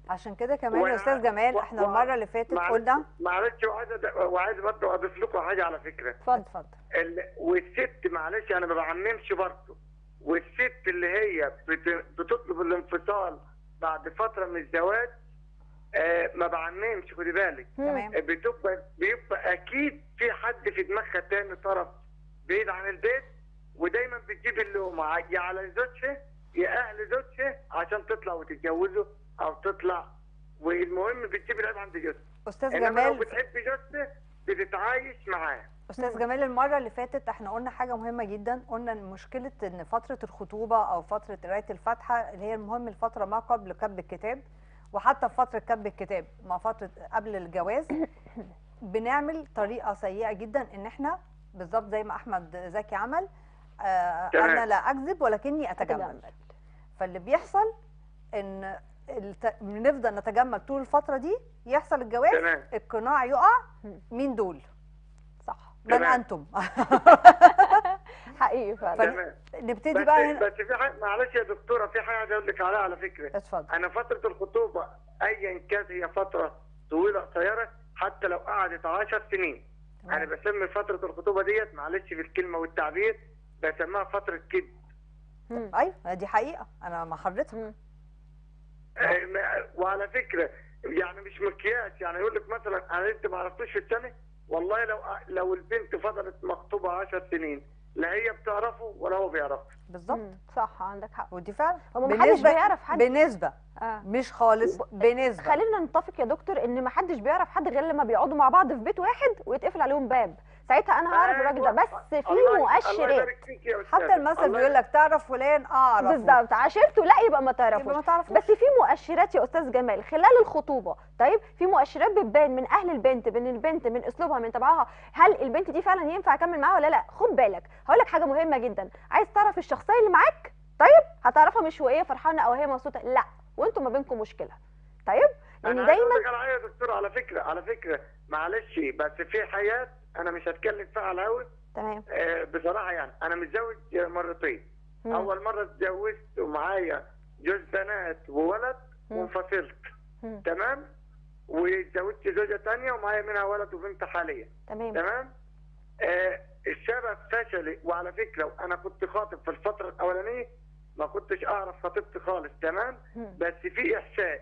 عشان كده كمان يا وأنا- استاذ جمال و- احنا و- المره اللي فاتت معلش- قلنا معلش وعايز أد- وعايز برضه اضيف لكم حاجه على فكره اتفضل اتفضل ال... والست معلش انا ما بعممش برضه والست اللي هي بت... بتطلب الانفصال بعد فتره من الزواج آه ما بعممش خدي بالك تمام بتبقى بيبقى اكيد في حد في دماغها تاني طرف بعيد عن البيت ودايما بتجيب اللومه ع- يا على زوجها يا اهل زوجها عشان تطلع وتتجوزه او تطلع والمهم بتجيب العيب عند جوزها استاذ انما لو جمال بتحب جوزها بتتعايش معاه استاذ جمال المره اللي فاتت احنا قلنا حاجه مهمه جدا قلنا ان مشكله ان فتره الخطوبه او فتره قرايه الفاتحه اللي هي المهم الفتره ما قبل كتب الكتاب وحتى في فتره كتب الكتاب ما فتره قبل الجواز بنعمل طريقه سيئه جدا ان احنا بالظبط زي ما احمد زكي عمل آه تمام. انا لا اكذب ولكني اتجمل أتجمل. فاللي بيحصل ان الت... بنفضل نتجمل طول الفتره دي يحصل الجواز تمام القناع يقع مين دول صح من تمام. انتم حقيقي فعلا تمام نبتدي بس, بقى هنا بس في حاجه معلش يا دكتوره في حاجه عايز اقول لك عليها على فكره اتفضل انا فتره الخطوبه ايا كانت هي فتره طويله قصيره حتى لو قعدت 10 سنين انا بسمي فتره الخطوبه ديت معلش في الكلمه والتعبير بسميها فتره كذب مم. ايوه دي حقيقه انا مع حضرتك مم. آه، ما- وعلى فكره يعني مش مقياس يعني يقول لك مثلا انا انت ما عرفتوش في السنه والله لو لو البنت فضلت مخطوبه 10 سنين لا هي بتعرفه ولا هو بيعرفه بالظبط مم. صح عندك حق ودي فعلا هو محدش بيعرف حد بنسبه آه. مش خالص بنسبه خلينا نتفق يا دكتور ان ما حدش بيعرف حد غير لما بيقعدوا مع بعض في بيت واحد ويتقفل عليهم باب ساعتها انا هعرف الراجل ده بس في الله- الله مؤشرات يبارك فيك يا أستاذة. حتى المثل الله بيقول لك تعرف فلان اعرف بالظبط عاشرته لا يبقى ما يبقى تعرفوش ما تعرفوش بس في مؤشرات يا استاذ جمال خلال الخطوبه طيب في مؤشرات بتبان من اهل البنت من البنت من اسلوبها من طبعها هل البنت دي فعلا ينفع اكمل معاها ولا لا خد بالك هقول لك حاجه مهمه جدا عايز تعرف الشخصيه اللي معاك طيب هتعرفها مش وهي فرحانه او هي مبسوطه لا وانتوا ما بينكم مشكله طيب لان انا دايما دايما على حاجه يا دكتور على فكره على فكره معلش بس في حياه انا مش هتكلم فيها على الهوا تمام آه، بصراحه يعني انا متزوج مرتين مم. اول مره اتجوزت ومعايا جوز بنات وولد مم. وانفصلت مم. تمام واتجوزت زوجه تانية ومعايا منها ولد وبنت حاليا تمام تمام آه السبب فشلي وعلى فكره انا كنت خاطب في الفتره الاولانيه ما كنتش اعرف خطيبتي خالص تمام مم. بس في احساس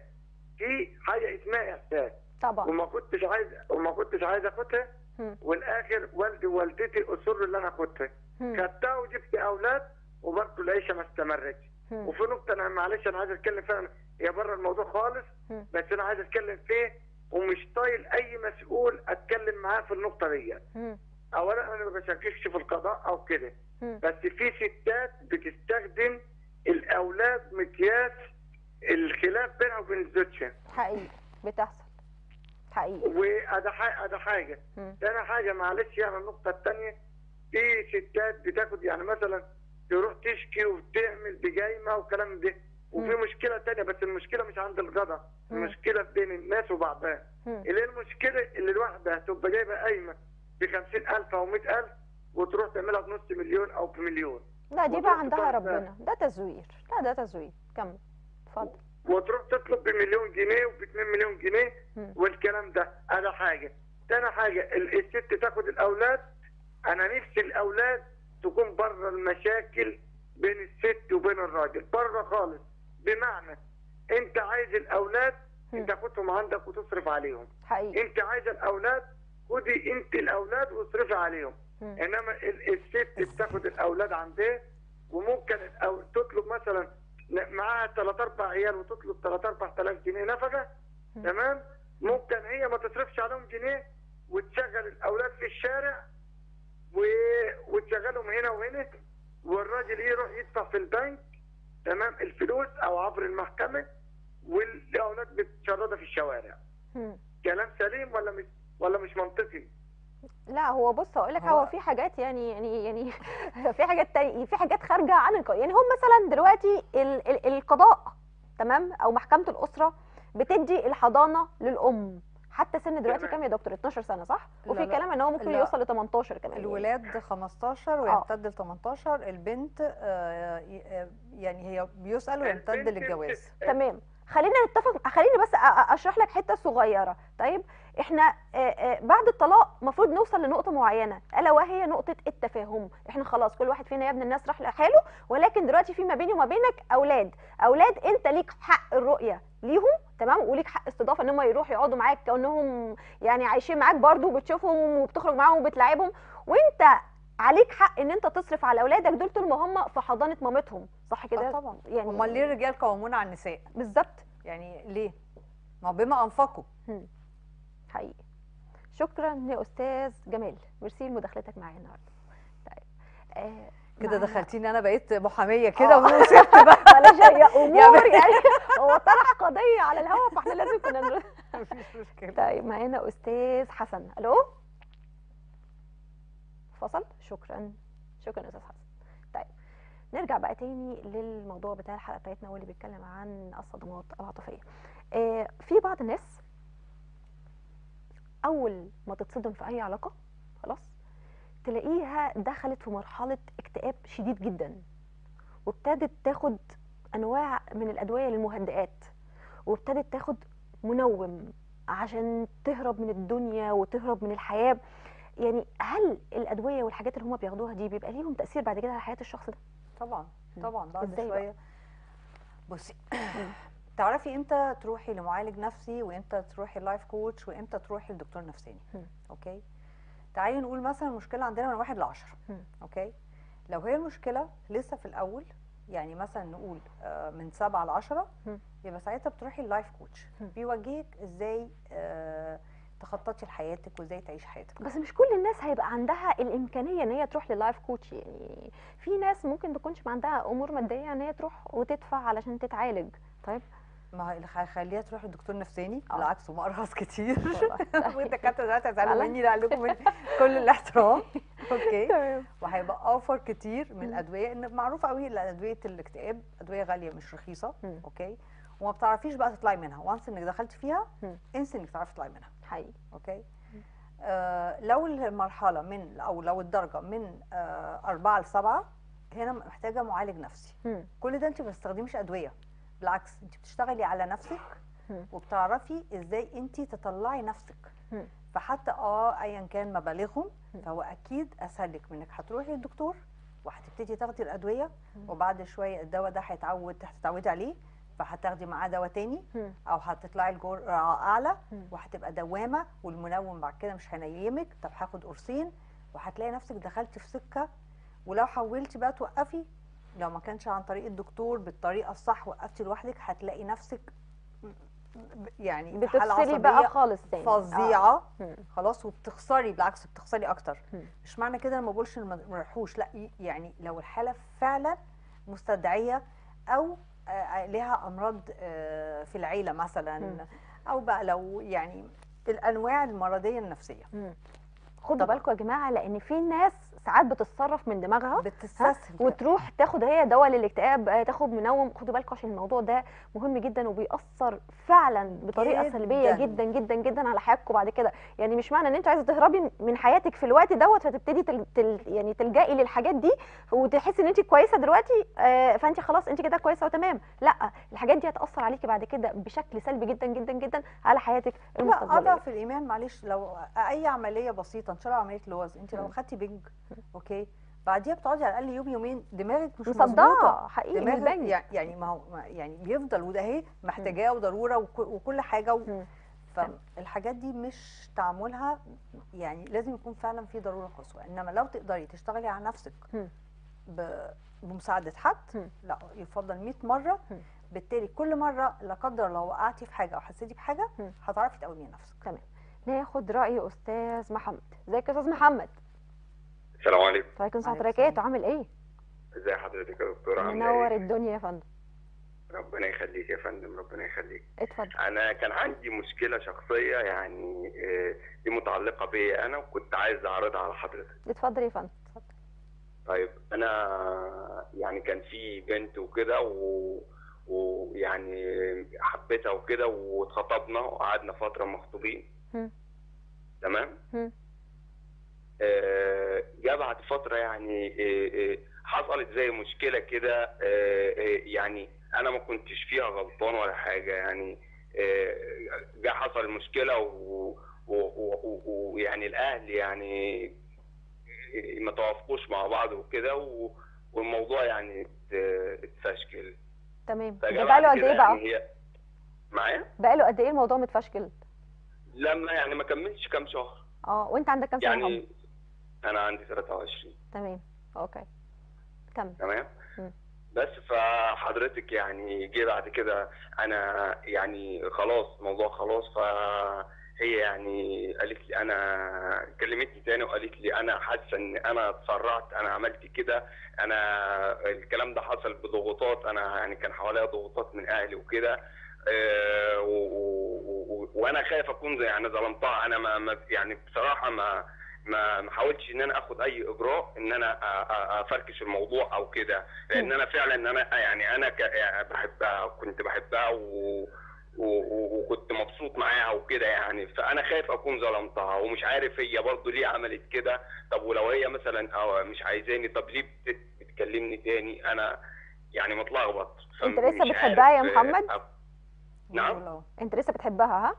في حاجه اسمها احساس طبعا وما كنتش عايز وما كنتش عايز اخدها مم. والاخر والدي ووالدتي اصروا ان انا اخدها مم. خدتها وجبت اولاد وبرضه العيشه ما استمرتش مم. وفي نقطه انا معلش انا عايز اتكلم فيها هي بره الموضوع خالص مم. بس انا عايز اتكلم فيه ومش طايل اي مسؤول اتكلم معاه في النقطه دي مم. اولا انا ما بشككش في القضاء او كده مم. بس في ستات بتستخدم الاولاد مقياس الخلاف بينها وبين زوجها حقيقي بتحصل حقيقي وده حاجه ده حاجه مم. تاني حاجه معلش يعني النقطه الثانيه في ستات بتاخد يعني مثلا تروح تشكي وتعمل بجايمه وكلام ده وفي مشكله تانية بس المشكله مش عند القضاء مم. المشكله بين الناس وبعضها مم. اللي هي المشكله اللي الواحده هتبقى جايبه قايمه ب 50000 او 100000 وتروح تعملها بنص مليون او بمليون لا دي وتروح بقى عندها تطلع- ربنا ده تزوير لا ده تزوير كمل اتفضل وتروح تطلب بمليون جنيه وب 2 مليون جنيه مم. والكلام ده هذا حاجه تاني حاجه ال- الست تاخد الاولاد انا نفسي الاولاد تكون بره المشاكل بين الست وبين الراجل بره خالص بمعنى انت عايز الاولاد مم. انت تاخدهم عندك وتصرف عليهم حقيقي انت عايز الاولاد خدي انت الاولاد واصرفي عليهم مم. انما ال- الست بتاخد الاولاد عندها وممكن الأو- تطلب مثلا ن- معاها ثلاث اربع عيال وتطلب ثلاث اربع الاف جنيه نفقه مم. تمام ممكن هي ما تصرفش عليهم جنيه وتشغل الاولاد في الشارع و... وتشغلهم هنا وهنا والراجل يروح يدفع في البنك تمام الفلوس او عبر المحكمه والاولاد بتشردها في الشوارع مم. كلام سليم ولا مش ولا مش منطقي لا هو بص هقول لك هو- هو في حاجات يعني يعني يعني في حاجات تاني في حاجات خارجه عن القانون يعني هم مثلا دلوقتي ال ال القضاء تمام او محكمه الاسره بتدي الحضانه للام حتى سن دلوقتي تمام. كام يا دكتور 12 سنه صح لا، وفي لا. كلام ان هو ممكن لا. يوصل ل 18 كمان يعني. الولاد 15 ويمتد ل 18 البنت آه، ي- آه، يعني هي بيسأل ويمتد البنت للجواز بت- تمام خلينا نتفق خليني بس أ- أ- اشرح لك حته صغيره طيب احنا آه، آه، بعد الطلاق المفروض نوصل لنقطه معينه الا وهي نقطه التفاهم احنا خلاص كل واحد فينا يا ابن الناس راح لحاله ولكن دلوقتي في ما بيني وما بينك اولاد اولاد انت ليك حق الرؤيه ليهم تمام وليك حق استضافه ان هم يروحوا يقعدوا معاك كانهم يعني عايشين معاك برضو وبتشوفهم وبتخرج معاهم وبتلاعبهم وانت عليك حق ان انت تصرف على اولادك دول طول ما هم في حضانه مامتهم صح آه كده طبعا يعني امال ليه الرجال قوامون على النساء بالظبط يعني ليه ما هو بما انفقوا حقيقي شكرا يا استاذ جمال ميرسي لمداخلتك معايا النهارده طيب آه كده معانا- دخلتيني انا بقيت محاميه كده آه. وسبت بقى معلش هي امور يعني- يعني هو طرح قضيه على الهواء فاحنا لازم كنا نرد مفيش مشكله طيب معانا استاذ حسن الو فصل شكرا شكرا يا استاذ حسن طيب نرجع بقى تاني للموضوع بتاع الحلقه بتاعتنا واللي بيتكلم عن الصدمات العاطفيه آه في بعض الناس اول ما تتصدم في اي علاقه خلاص تلاقيها دخلت في مرحله اكتئاب شديد جدا وابتدت تاخد انواع من الادويه للمهدئات وابتدت تاخد منوم عشان تهرب من الدنيا وتهرب من الحياه يعني هل الادويه والحاجات اللي هم بياخدوها دي بيبقى ليهم تاثير بعد كده على حياه الشخص ده طبعا مم. طبعا بعد إزاي بقى؟ شويه بصي تعرفي امتى تروحي لمعالج نفسي وامتى تروحي لايف كوتش وامتى تروحي لدكتور نفساني مم. اوكي تعالي نقول مثلا المشكله عندنا من واحد لعشرة مم. اوكي لو هي المشكله لسه في الاول يعني مثلا نقول آه، من سبعة لعشرة مم. يبقى ساعتها بتروحي اللايف كوتش مم. بيوجهك ازاي آه، تخططي لحياتك وازاي تعيشي حياتك بس مش كل الناس هيبقى عندها الامكانيه ان هي تروح للايف كوتش يعني في ناس ممكن تكونش عندها امور ماديه ان هي تروح وتدفع علشان تتعالج طيب ما هي اللي هيخليها تروح لدكتور نفساني آه. بالعكس هم ارخص كتير والله. والدكاتره دلوقتي هيزعلوا فعلاً؟ مني لا لكم من كل الاحترام اوكي تمام وهيبقى اوفر كتير من مم. الادويه ان معروف قوي ان ادويه الاكتئاب ادويه غاليه مش رخيصه مم. اوكي وما بتعرفيش بقى تطلعي منها وانس انك دخلتي فيها مم. انسي انك تعرفي تطلعي منها حقيقي اوكي آه لو المرحله من او لو الدرجه من آه أربعة لسبعة هنا محتاجه معالج نفسي مم. كل ده انت ما بتستخدميش ادويه بالعكس انت بتشتغلي على نفسك مم. وبتعرفي ازاي انت تطلعي نفسك مم. فحتى اه ايا كان مبالغهم مم. فهو اكيد اسهل لك من انك هتروحي للدكتور وهتبتدي تاخدي الادويه مم. وبعد شويه الدواء ده هيتعود هتتعودي عليه فهتاخدي معاه دواء تاني مم. او هتطلعي الجرعه اعلى مم. وهتبقى دوامه والمنوم بعد كده مش هينيمك طب هاخد قرصين وهتلاقي نفسك دخلتي في سكه ولو حاولتي بقى توقفي لو ما كانش عن طريق الدكتور بالطريقه الصح وقفتي لوحدك هتلاقي نفسك يعني في حالة بتفصلي بقى عصبية خالص تاني فظيعه مم. خلاص وبتخسري بالعكس بتخسري اكتر مم. مش معنى كده أنا ما بقولش إن ما نروحوش لا ي- يعني لو الحاله فعلا مستدعيه او آه، لها امراض آه، في العيله مم. مثلا او بقى لو يعني الانواع المرضيه النفسيه مم. خدوا طبعاً. بالكم يا جماعه لان في ناس ساعات بتتصرف من دماغها ها؟ بتستسهل كده. وتروح تاخد هي دواء للاكتئاب آه، تاخد منوم خدوا بالكم عشان الموضوع ده مهم جدا وبيأثر فعلا بطريقه جداً. سلبيه جدا جدا جدا على حياتكم بعد كده يعني مش معنى ان انت عايزه تهربي من حياتك في الوقت دوت فتبتدي تل... تل... يعني تلجئي للحاجات دي وتحسي ان انت كويسه دلوقتي آه، فانت خلاص انت كده كويسه وتمام لا الحاجات دي هتأثر عليكي بعد كده بشكل سلبي جدا جدا جدا على حياتك لا المستقبليه اضعف الايمان معلش لو اي عمليه بسيطه ان شاء الله عمليه لوز انت لو مم. خدتي بنج اوكي بعديها بتقعدي على الاقل يوم يومين دماغك مش مصدعه مظبوطه حقيقي من دماغك البنج يع- يعني ما هو ما- يعني بيفضل وده اهي محتاجاه وضروره وك- وكل حاجه و... مم. فالحاجات دي مش تعاملها يعني لازم يكون فعلا في ضروره قصوى انما لو تقدري تشتغلي على نفسك مم. ب... بمساعده حد مم. لا يفضل 100 مره مم. بالتالي كل مره لا قدر الله وقعتي في حاجه او حسيتي بحاجه مم. هتعرفي تقومي نفسك ناخد رأي أستاذ محمد ازيك يا أستاذ محمد السلام عليكم وعليكم السلام وعليكم وبركاته السلام. عامل ايه ازي حضرتك يا دكتوره عامله منور ايه الدنيا يا فندم ربنا يخليك يا فندم ربنا يخليك اتفضل انا كان عندي مشكله شخصيه يعني آه، دي متعلقه بيا انا وكنت عايز اعرضها على حضرتك اتفضل يا فندم طيب انا يعني كان في بنت وكده و ويعني حبيتها وكده واتخطبنا وقعدنا فتره مخطوبين مم. تمام مم. آه، جه بعد فتره يعني آه، آه، حصلت زي مشكله كده آه، آه، يعني انا ما كنتش فيها غلطان ولا حاجه يعني آه، جه حصل مشكله و- و- و- و- ويعني الاهل يعني ما توافقوش مع بعض وكده و- والموضوع يعني ات- اتفشكل تمام فجأة ده بعد بقاله قد كده ايه بقى يعني هي معايا بقاله قد ايه الموضوع متفشكل لما يعني ما كملتش كام شهر اه وانت عندك كام سنه يا محمد يعني انا عندي 23 تمام اوكي كمل تمام مم. بس فحضرتك يعني جه بعد كده انا يعني خلاص الموضوع خلاص فهي يعني قالت لي انا كلمتني تاني وقالت لي انا حاسه ان انا اتسرعت انا عملت كده انا الكلام ده حصل بضغوطات انا يعني كان حواليا ضغوطات من اهلي وكده آه، و- و- و- وانا خايف اكون زي- يعني ظلمتها انا ما ما- يعني بصراحه ما ما ما حاولتش ان انا اخد اي اجراء ان انا أ- أ- افركش الموضوع او كده لان انا فعلا ان انا يعني انا ك- يعني بحبها كنت بحبها و و- و- وكنت مبسوط معاها وكده يعني فانا خايف اكون ظلمتها ومش عارف هي برضه ليه عملت كده طب ولو هي مثلا أو مش عايزاني طب ليه بت- بتكلمني تاني انا يعني متلخبط انت لسه فمش بتحبها يا عارف، محمد؟ أ- نعم والله. انت لسه بتحبها ها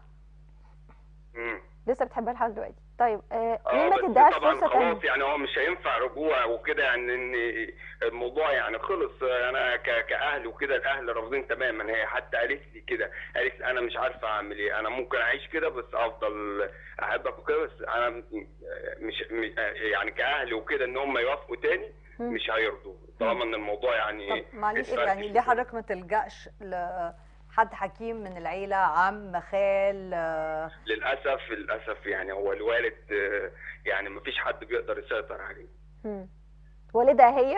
مم. لسه بتحبها لحد دلوقتي طيب آه اه ليه ما بس تديهاش طبعا فرصه تانية خلاص يعني هو مش هينفع رجوع وكده يعني ان الموضوع يعني خلص انا ك- كاهل وكده الاهل رافضين تماما هي حتى قالت لي كده قالت لي انا مش عارفه اعمل ايه انا ممكن اعيش كده بس افضل احبك وكده بس انا مش مش- يعني كاهل وكده ان هم يوافقوا تاني مم. مش هيرضوا طالما ان الموضوع يعني طب معلش اتفركش يعني ليه كده. حضرتك ما تلجأش لحد حكيم من العيلة عم خال آه، للاسف للاسف يعني هو الوالد آه، يعني ما فيش حد بيقدر يسيطر عليه مم. والدها هي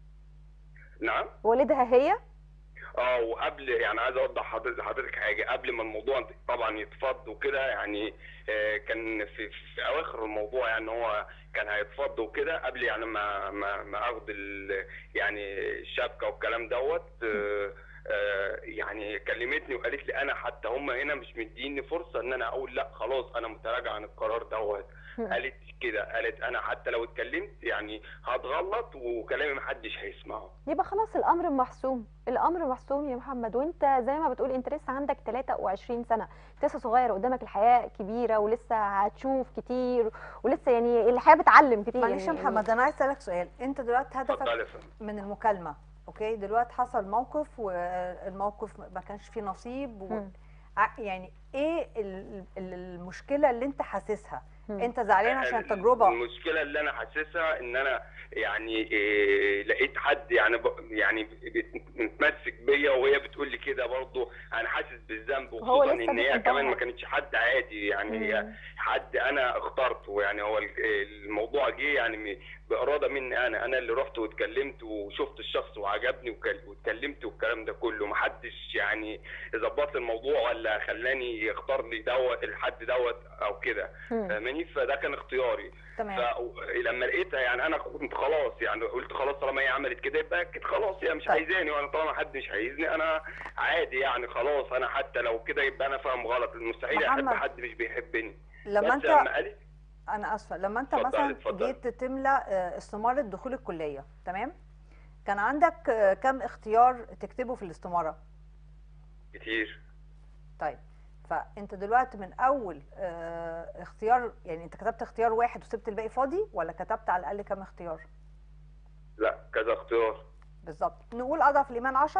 نعم والدها هي اه وقبل يعني عايز اوضح حضرتك حضرتك حاجه قبل ما الموضوع طبعا يتفض وكده يعني آه، كان في, في اواخر الموضوع يعني هو كان هيتفض وكده قبل يعني ما ما ما اخد ال- يعني الشبكه والكلام دوت آه، آه، يعني كلمتني وقالت لي انا حتى هم هنا مش مديني فرصه ان انا اقول لا خلاص انا متراجع عن القرار دوت مم. قالت كده قالت انا حتى لو اتكلمت يعني هتغلط وكلامي محدش هيسمعه يبقى خلاص الامر محسوم الامر محسوم يا محمد وانت زي ما بتقول انت لسه عندك 23 سنه أنت لسه صغير قدامك الحياه كبيره ولسه هتشوف كتير ولسه يعني الحياه بتعلم كتير معلش يا يعني محمد انا عايز اسالك سؤال انت دلوقتي اتفضل هدفك يا فندم من المكالمه اوكي دلوقتي حصل موقف والموقف ما كانش فيه نصيب و... مم. ع- يعني ايه ال- ال- المشكله اللي انت حاسسها مم. انت زعلان عشان التجربه المشكله اللي انا حاسسها ان انا يعني إيه لقيت حد يعني ب- يعني بت- متمسك بيا وهي بتقول لي كده برضه انا حاسس بالذنب وهو وخصوصا لسه ان هي بيحبها. كمان ما كانتش حد عادي يعني هي مم. حد انا اخترته يعني هو ال- الموضوع جه يعني م- باراده مني انا انا اللي رحت واتكلمت وشفت الشخص وعجبني وكل- واتكلمت والكلام ده كله محدش يعني ظبط لي الموضوع ولا خلاني يختار لي دوت الحد دوت او كده مم. فاهماني فده كان اختياري تمام فلما لقيتها يعني انا كنت خلاص يعني قلت خلاص طالما هي عملت كده يبقى اكيد خلاص هي مش طيب. عايزاني وانا طالما حد مش عايزني انا عادي يعني خلاص انا حتى لو كده يبقى انا فاهم غلط مستحيل احب محمد، حد مش بيحبني لما بس انت لما قالت انا اسفه لما انت اتفضلي، مثلا اتفضلي. جيت تملى آه، استماره دخول الكليه تمام كان عندك آه، كم اختيار تكتبه في الاستماره كتير طيب فانت دلوقتي من اول آه، اختيار يعني انت كتبت اختيار واحد وسبت الباقي فاضي ولا كتبت على الاقل كم اختيار لا كذا اختيار بالظبط نقول اضعف الايمان 10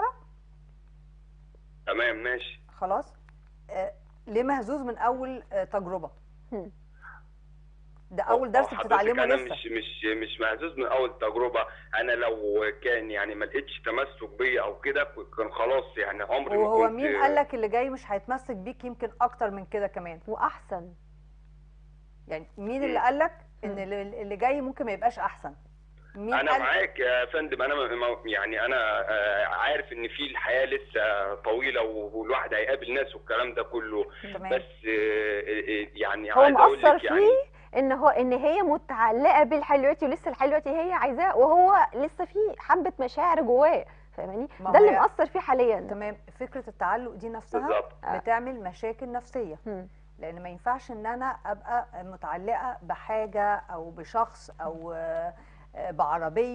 تمام ماشي خلاص آه، ليه مهزوز من اول آه، تجربه هم. ده اول درس حضرتك بتتعلمه انا لسه مش مش مش مهزوز من اول تجربه انا لو كان يعني ما لقيتش تمسك بيا او كده كان خلاص يعني عمري ما وهو كنت مين قال لك اللي جاي مش هيتمسك بيك يمكن اكتر من كده كمان واحسن يعني مين اللي مم. قال لك ان مم. اللي اللي جاي ممكن ما يبقاش احسن مين انا قال معاك يا فندم انا م- م- يعني انا آه، عارف ان في الحياه لسه طويله والواحد هيقابل ناس والكلام ده كله تمام بس آه، آه، يعني هو عايز اقول مأثر لك يعني فيه ان هو ان هي متعلقه بالحل دلوقتي ولسه الحل دلوقتي هي عايزاه وهو لسه في حبه مشاعر جواه فاهماني ما ده اللي هي- مأثر فيه حاليا تمام فكره التعلق دي نفسها بالظبط آه. بتعمل مشاكل نفسيه مم. لان ما ينفعش ان انا ابقى متعلقه بحاجه او بشخص او آه، آه، بعربيه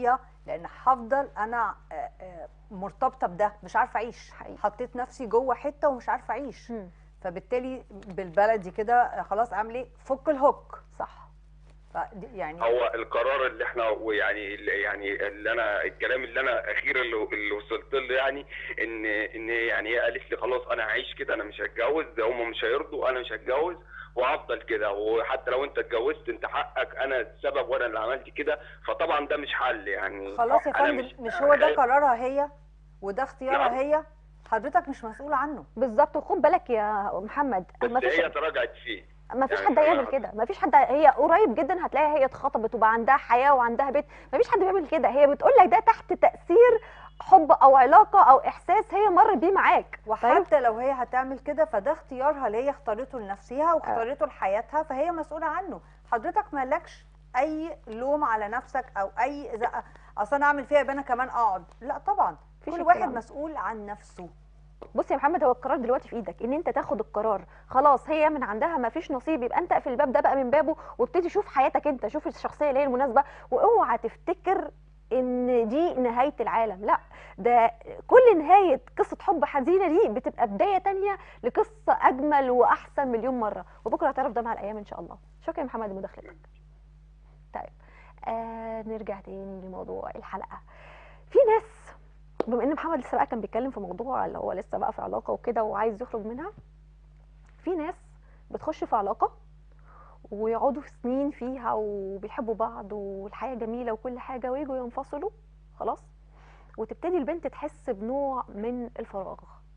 لان هفضل انا آه، آه، مرتبطه بده مش عارفه اعيش حقيقي. حطيت نفسي جوه حته ومش عارفه اعيش مم. فبالتالي بالبلدي كده آه، خلاص اعمل ايه فك الهوك صح فدي- يعني هو القرار اللي احنا ويعني يعني اللي انا الكلام اللي انا اخير اللي, اللي وصلت له يعني ان ان يعني هي قالت لي خلاص انا هعيش كده انا مش هتجوز ده هم مش هيرضوا انا مش هتجوز وهفضل كده وحتى لو انت اتجوزت انت حقك انا السبب وانا اللي عملت كده فطبعا ده مش حل يعني خلاص يا أنا فندم مش, هو ده خايف- قرارها هي وده اختيارها نعم. هي حضرتك مش مسؤول عنه بالظبط وخد بالك يا محمد بس ما فيش هي تراجعت فيه ما فيش يعني حد هيعمل أنا- كده ما فيش حد هي قريب جدا هتلاقيها هي اتخطبت وبقى عندها حياه وعندها بيت ما فيش حد بيعمل كده هي بتقول لك ده تحت تاثير حب او علاقه او احساس هي مرت بيه معاك طيب وحتى لو هي هتعمل كده فده اختيارها اللي هي اختارته لنفسها واختارته لحياتها فهي مسؤوله عنه حضرتك مالكش اي لوم على نفسك او اي اذا اصل انا اعمل فيها يبقى انا كمان اقعد لا طبعا مفيش كل الكلام واحد ده. مسؤول عن نفسه بص يا محمد هو القرار دلوقتي في ايدك ان انت تاخد القرار خلاص هي من عندها ما فيش نصيب يبقى انت اقفل الباب ده بقى من بابه وابتدي شوف حياتك انت شوف الشخصيه اللي هي المناسبه واوعى تفتكر ان دي نهايه العالم لا ده كل نهايه قصه حب حزينه دي بتبقى بدايه تانية لقصه اجمل واحسن مليون مره وبكره هتعرف ده مع الايام ان شاء الله شكرا يا محمد لمداخلتك طيب آه نرجع تاني لموضوع الحلقه في ناس بما ان محمد لسه بقى كان بيتكلم في موضوع اللي هو لسه بقى في علاقه وكده وعايز يخرج منها في ناس بتخش في علاقه ويقعدوا في سنين فيها وبيحبوا بعض والحياه جميله وكل حاجه ويجوا ينفصلوا خلاص وتبتدي البنت تحس بنوع من الفراغ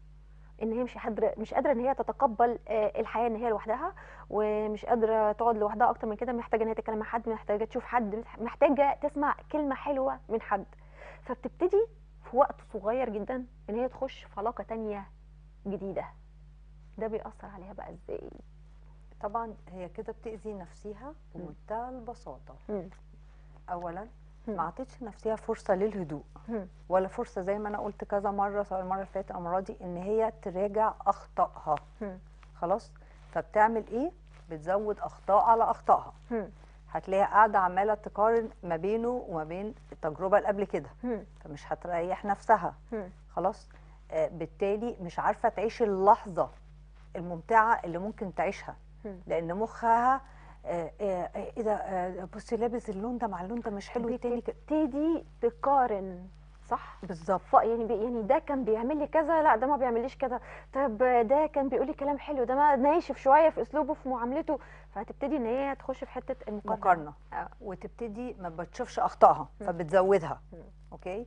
ان هي مش قادره مش قادره ان هي تتقبل آه، الحياه ان هي لوحدها ومش قادره تقعد لوحدها اكتر من كده محتاجه ان هي تتكلم مع حد محتاجه تشوف حد محتاجه تسمع كلمه حلوه من حد فبتبتدي في وقت صغير جدا ان هي تخش في علاقه تانية جديده ده بيأثر عليها بقى ازاي طبعا هي كده بتأذي نفسها بمنتهى البساطه مم. اولا مم. ما عطتش نفسها فرصه للهدوء مم. ولا فرصه زي ما انا قلت كذا مره سواء المره اللي فاتت او المره دي ان هي تراجع اخطائها مم. خلاص فبتعمل ايه بتزود اخطاء على اخطائها مم. هتلاقيها قاعده عماله تقارن ما بينه وما بين التجربه اللي قبل كده مم. فمش هتريح نفسها مم. خلاص آه بالتالي مش عارفه تعيش اللحظه الممتعه اللي ممكن تعيشها مم. لان مخها آه، آه، آه، ايه ده آه، بصي لابس اللون ده مع اللون ده مش حلو تاني كده بتبتدي تقارن صح بالظبط ف- يعني بي يعني ده كان بيعمل لي كذا لا ده ما بيعمليش كده طب ده كان بيقول لي كلام حلو ده ما ناشف شويه في اسلوبه في معاملته فهتبتدي ان هي تخش في حته المقارنه مقارنه آه. وتبتدي ما بتشوفش اخطائها مم. فبتزودها مم. اوكي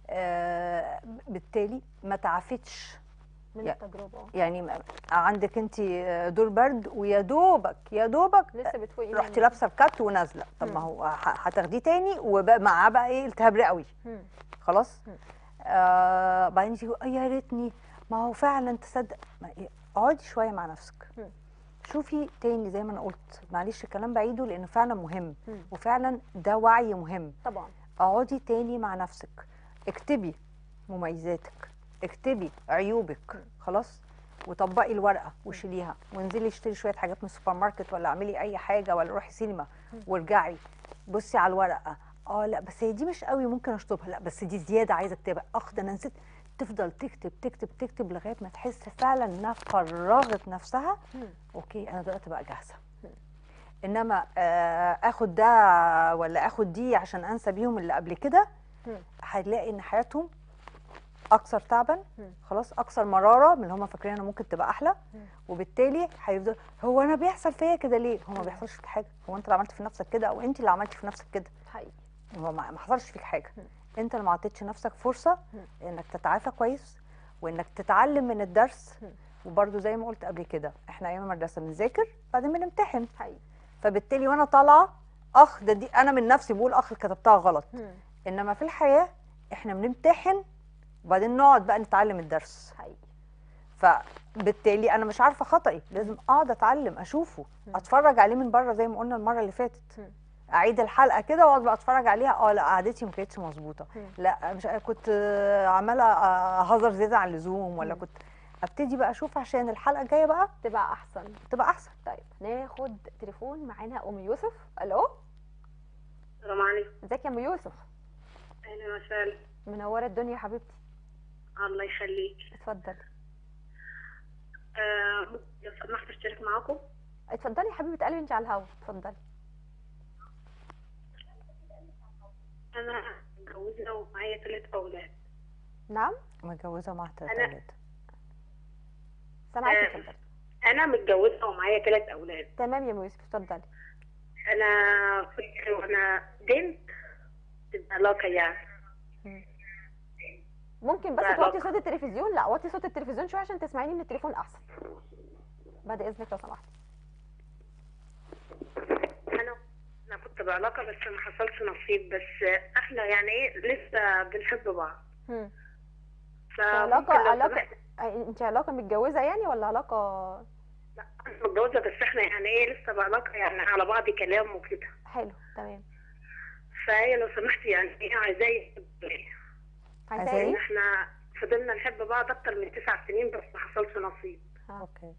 آه بالتالي ما تعافتش من يا- التجربه آه. يعني ما- عندك انت دور برد ويا دوبك يا دوبك لسه بتفوقي رحتي منه. لابسه الكات ونازله طب مم. ما هو ه- هتاخديه تاني وبقى معاه بقى ايه التهاب رئوي مم. خلاص مم. آه بعدين تيجي "آه يا ريتني ما هو فعلا تصدق ما إيه، اقعدي شويه مع نفسك مم. شوفي تاني زي ما انا قلت معلش الكلام بعيده لانه فعلا مهم مم. وفعلا ده وعي مهم طبعا اقعدي تاني مع نفسك اكتبي مميزاتك اكتبي عيوبك خلاص وطبقي الورقه وشيليها وانزلي اشتري شويه حاجات من السوبر ماركت ولا اعملي اي حاجه ولا روحي سينما وارجعي بصي على الورقه اه لا بس هي دي مش قوي ممكن اشطبها لا بس دي زياده عايزه اكتبها اخ ده انا نسيت تفضل تكتب تكتب تكتب لغايه ما تحس فعلا انها فرغت نفسها مم. اوكي انا دلوقتي بقى جاهزه انما آه، اخد ده ولا اخد دي عشان انسى بيهم اللي قبل كده مم. هتلاقي ان حياتهم اكثر تعبا مم. خلاص اكثر مراره من اللي هم فاكرين انها ممكن تبقى احلى مم. وبالتالي هيفضل هو انا بيحصل فيا كده ليه هو ما بيحصلش فيك حاجه هو انت اللي عملت في نفسك كده او انت اللي عملتي في نفسك كده حقيقي هو ما ما حصلش فيك حاجه مم. انت اللي ما عطيتش نفسك فرصه مم. انك تتعافى كويس وانك تتعلم من الدرس مم. وبرده زي ما قلت قبل كده احنا ايام المدرسه بنذاكر بعدين بنمتحن حقيقي فبالتالي وانا طالعه اخ ده دي انا من نفسي بقول اخ كتبتها غلط مم. انما في الحياه احنا بنمتحن وبعدين نقعد بقى نتعلم الدرس حقيقي فبالتالي انا مش عارفه خطأي لازم اقعد اتعلم اشوفه مم. اتفرج عليه من بره زي ما قلنا المره اللي فاتت مم. اعيد الحلقه كده واقعد بقى اتفرج عليها اه لا قعدتي ما كانتش مظبوطه مم. لا مش كنت آه، عماله آه، اهزر زياده عن اللزوم ولا مم. كنت ابتدي بقى اشوف عشان الحلقه الجايه بقى تبقى احسن تبقى احسن طيب ناخد تليفون معانا ام يوسف الو السلام عليكم ازيك يا ام يوسف اهلا وسهلا منوره الدنيا يا حبيبتي الله يخليك اتفضلي آه ممكن لو سمحت اشترك معاكم اتفضلي يا حبيبه قلبي انت على الهوا اتفضلي انا متجوزه ومعايا ثلاث اولاد نعم متجوزه مع ثلاث أنا- اولاد سامعاكي آه. اتفضلي انا متجوزه ومعايا ثلاث اولاد تمام يا ام يوسف اتفضلي انا كنت وانا بنت في علاقه يعني ممكن بس لا، توطي لا. صوت التلفزيون لا وطي صوت التلفزيون شويه عشان تسمعيني من التليفون احسن بعد اذنك لو سمحتي انا انا كنت بعلاقه بس ما حصلش نصيب بس احنا يعني ايه لسه بنحب بعض هم. فممكن علاقه لو علاقه سمحت- آه، انت علاقه متجوزه يعني ولا علاقه لا انا متجوزه بس احنا يعني ايه لسه بعلاقه يعني على بعض كلام وكده حلو تمام فهي لو سمحتي يعني ايه عايزاه يحب عايزاه عايزاه ايه ان احنا فضلنا نحب بعض اكتر من تسع سنين بس ما حصلش نصيب اوكي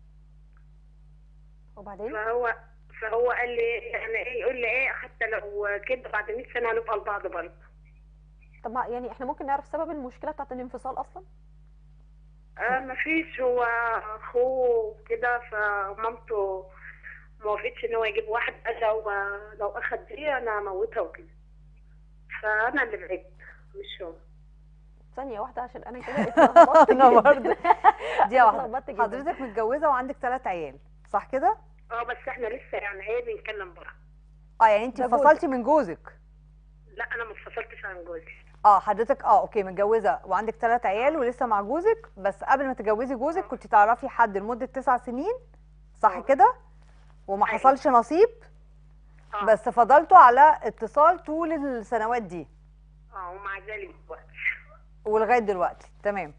وبعدين فهو فهو قال لي يعني ايه يقول لي ايه حتى لو كده بعد 100 سنه هنبقى لبعض برضه طب ما يعني احنا ممكن نعرف سبب المشكله بتاعت الانفصال اصلا آه مفيش هو اخوه كده فمامته ما وافقتش ان هو يجيب واحد قال لو لو اخد دي انا اموتها وكده فانا اللي بعدت مش هو ثانيه واحده عشان انا كده اتلخبطت أنا جداً. برضه. دي واحده اتلخبطت جداً. حضرتك متجوزه وعندك ثلاث عيال صح كده اه بس احنا لسه يعني ايه بنتكلم بعض اه يعني انت ده جوزك. انفصلتي من جوزك لا انا ما اتفصلتش عن جوزي اه حضرتك اه اوكي متجوزه وعندك ثلاث عيال ولسه مع جوزك بس قبل ما تتجوزي جوزك كنت تعرفي حد لمده تسع سنين صح آه. كده وما أيوة. حصلش نصيب اه بس فضلتوا على اتصال طول السنوات دي اه ومع ذلك دلوقتي ولغايه دلوقتي تمام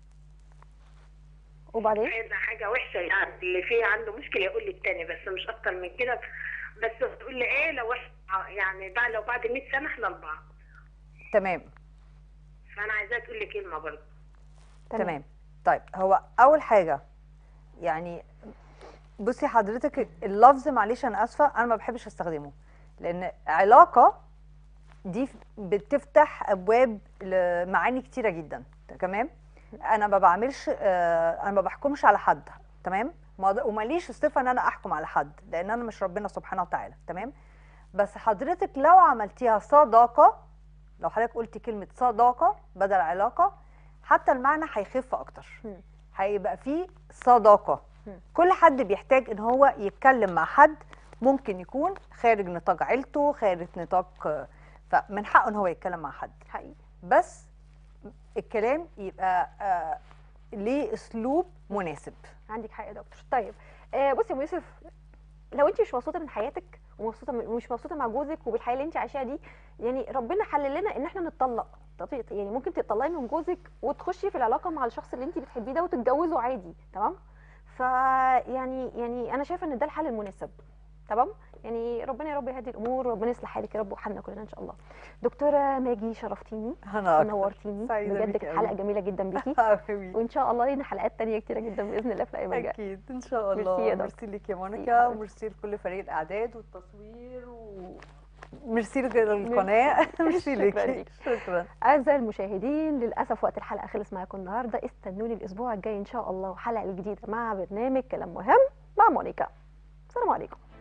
وبعدين هذا حاجه وحشه يعني اللي فيه عنده مشكله يقول لي التاني بس مش اكتر من كده بس تقول لي ايه لو احنا يعني بعد لو بعد 100 سنه احنا لبعض تمام فانا عايزاها تقول لي كلمه برضه تمام طيب هو اول حاجه يعني بصي حضرتك اللفظ معلش انا اسفه انا ما بحبش استخدمه لان علاقه دي بتفتح ابواب لمعاني كتيره جدا تمام انا ما بعملش آه، انا ما بحكمش على حد تمام ما أقدر- وماليش الصفه ان انا احكم على حد لان انا مش ربنا سبحانه وتعالى تمام بس حضرتك لو عملتيها صداقه لو حضرتك قلتي كلمه صداقه بدل علاقه حتى المعنى هيخف اكتر مم. هيبقى فيه صداقه مم. كل حد بيحتاج ان هو يتكلم مع حد ممكن يكون خارج نطاق عيلته خارج نطاق آه، فمن حقه ان هو يتكلم مع حد حقيقي بس الكلام يبقى آه ليه اسلوب مناسب عندك حق يا دكتور طيب آه بصي يا ام يوسف لو انت مش مبسوطه من حياتك ومبسوطه ومش مبسوطه مع جوزك وبالحياه اللي انت عايشاها دي يعني ربنا حلل لنا ان احنا نتطلق تطيق- يعني ممكن تطلقي من جوزك وتخشي في العلاقه مع الشخص اللي انت بتحبيه ده وتتجوزوا عادي تمام فيعني يعني انا شايفه ان ده الحل المناسب تمام يعني ربنا يا رب يهدي الامور وربنا يصلح حالك يا رب وحالنا كلنا ان شاء الله دكتوره ماجي شرفتيني انا ونورتيني سعيدة بجد بيكي كانت أوي. حلقه جميله جدا بيكي حبيبي وان شاء الله لينا حلقات تانية كتيره جدا باذن الله في الايام الجايه اكيد ان شاء الله ميرسي يا دكتور. ميرسي لك يا ميرسي مونيكا حبيبتي. وميرسي لكل فريق الاعداد والتصوير و ميرسي للقناه ميرسي شكراً لك ليك. شكرا أعزائي المشاهدين للأسف وقت الحلقة خلص معاكم النهاردة استنوني الأسبوع الجاي إن شاء الله وحلقة جديدة مع برنامج كلام مهم مع مونيكا السلام عليكم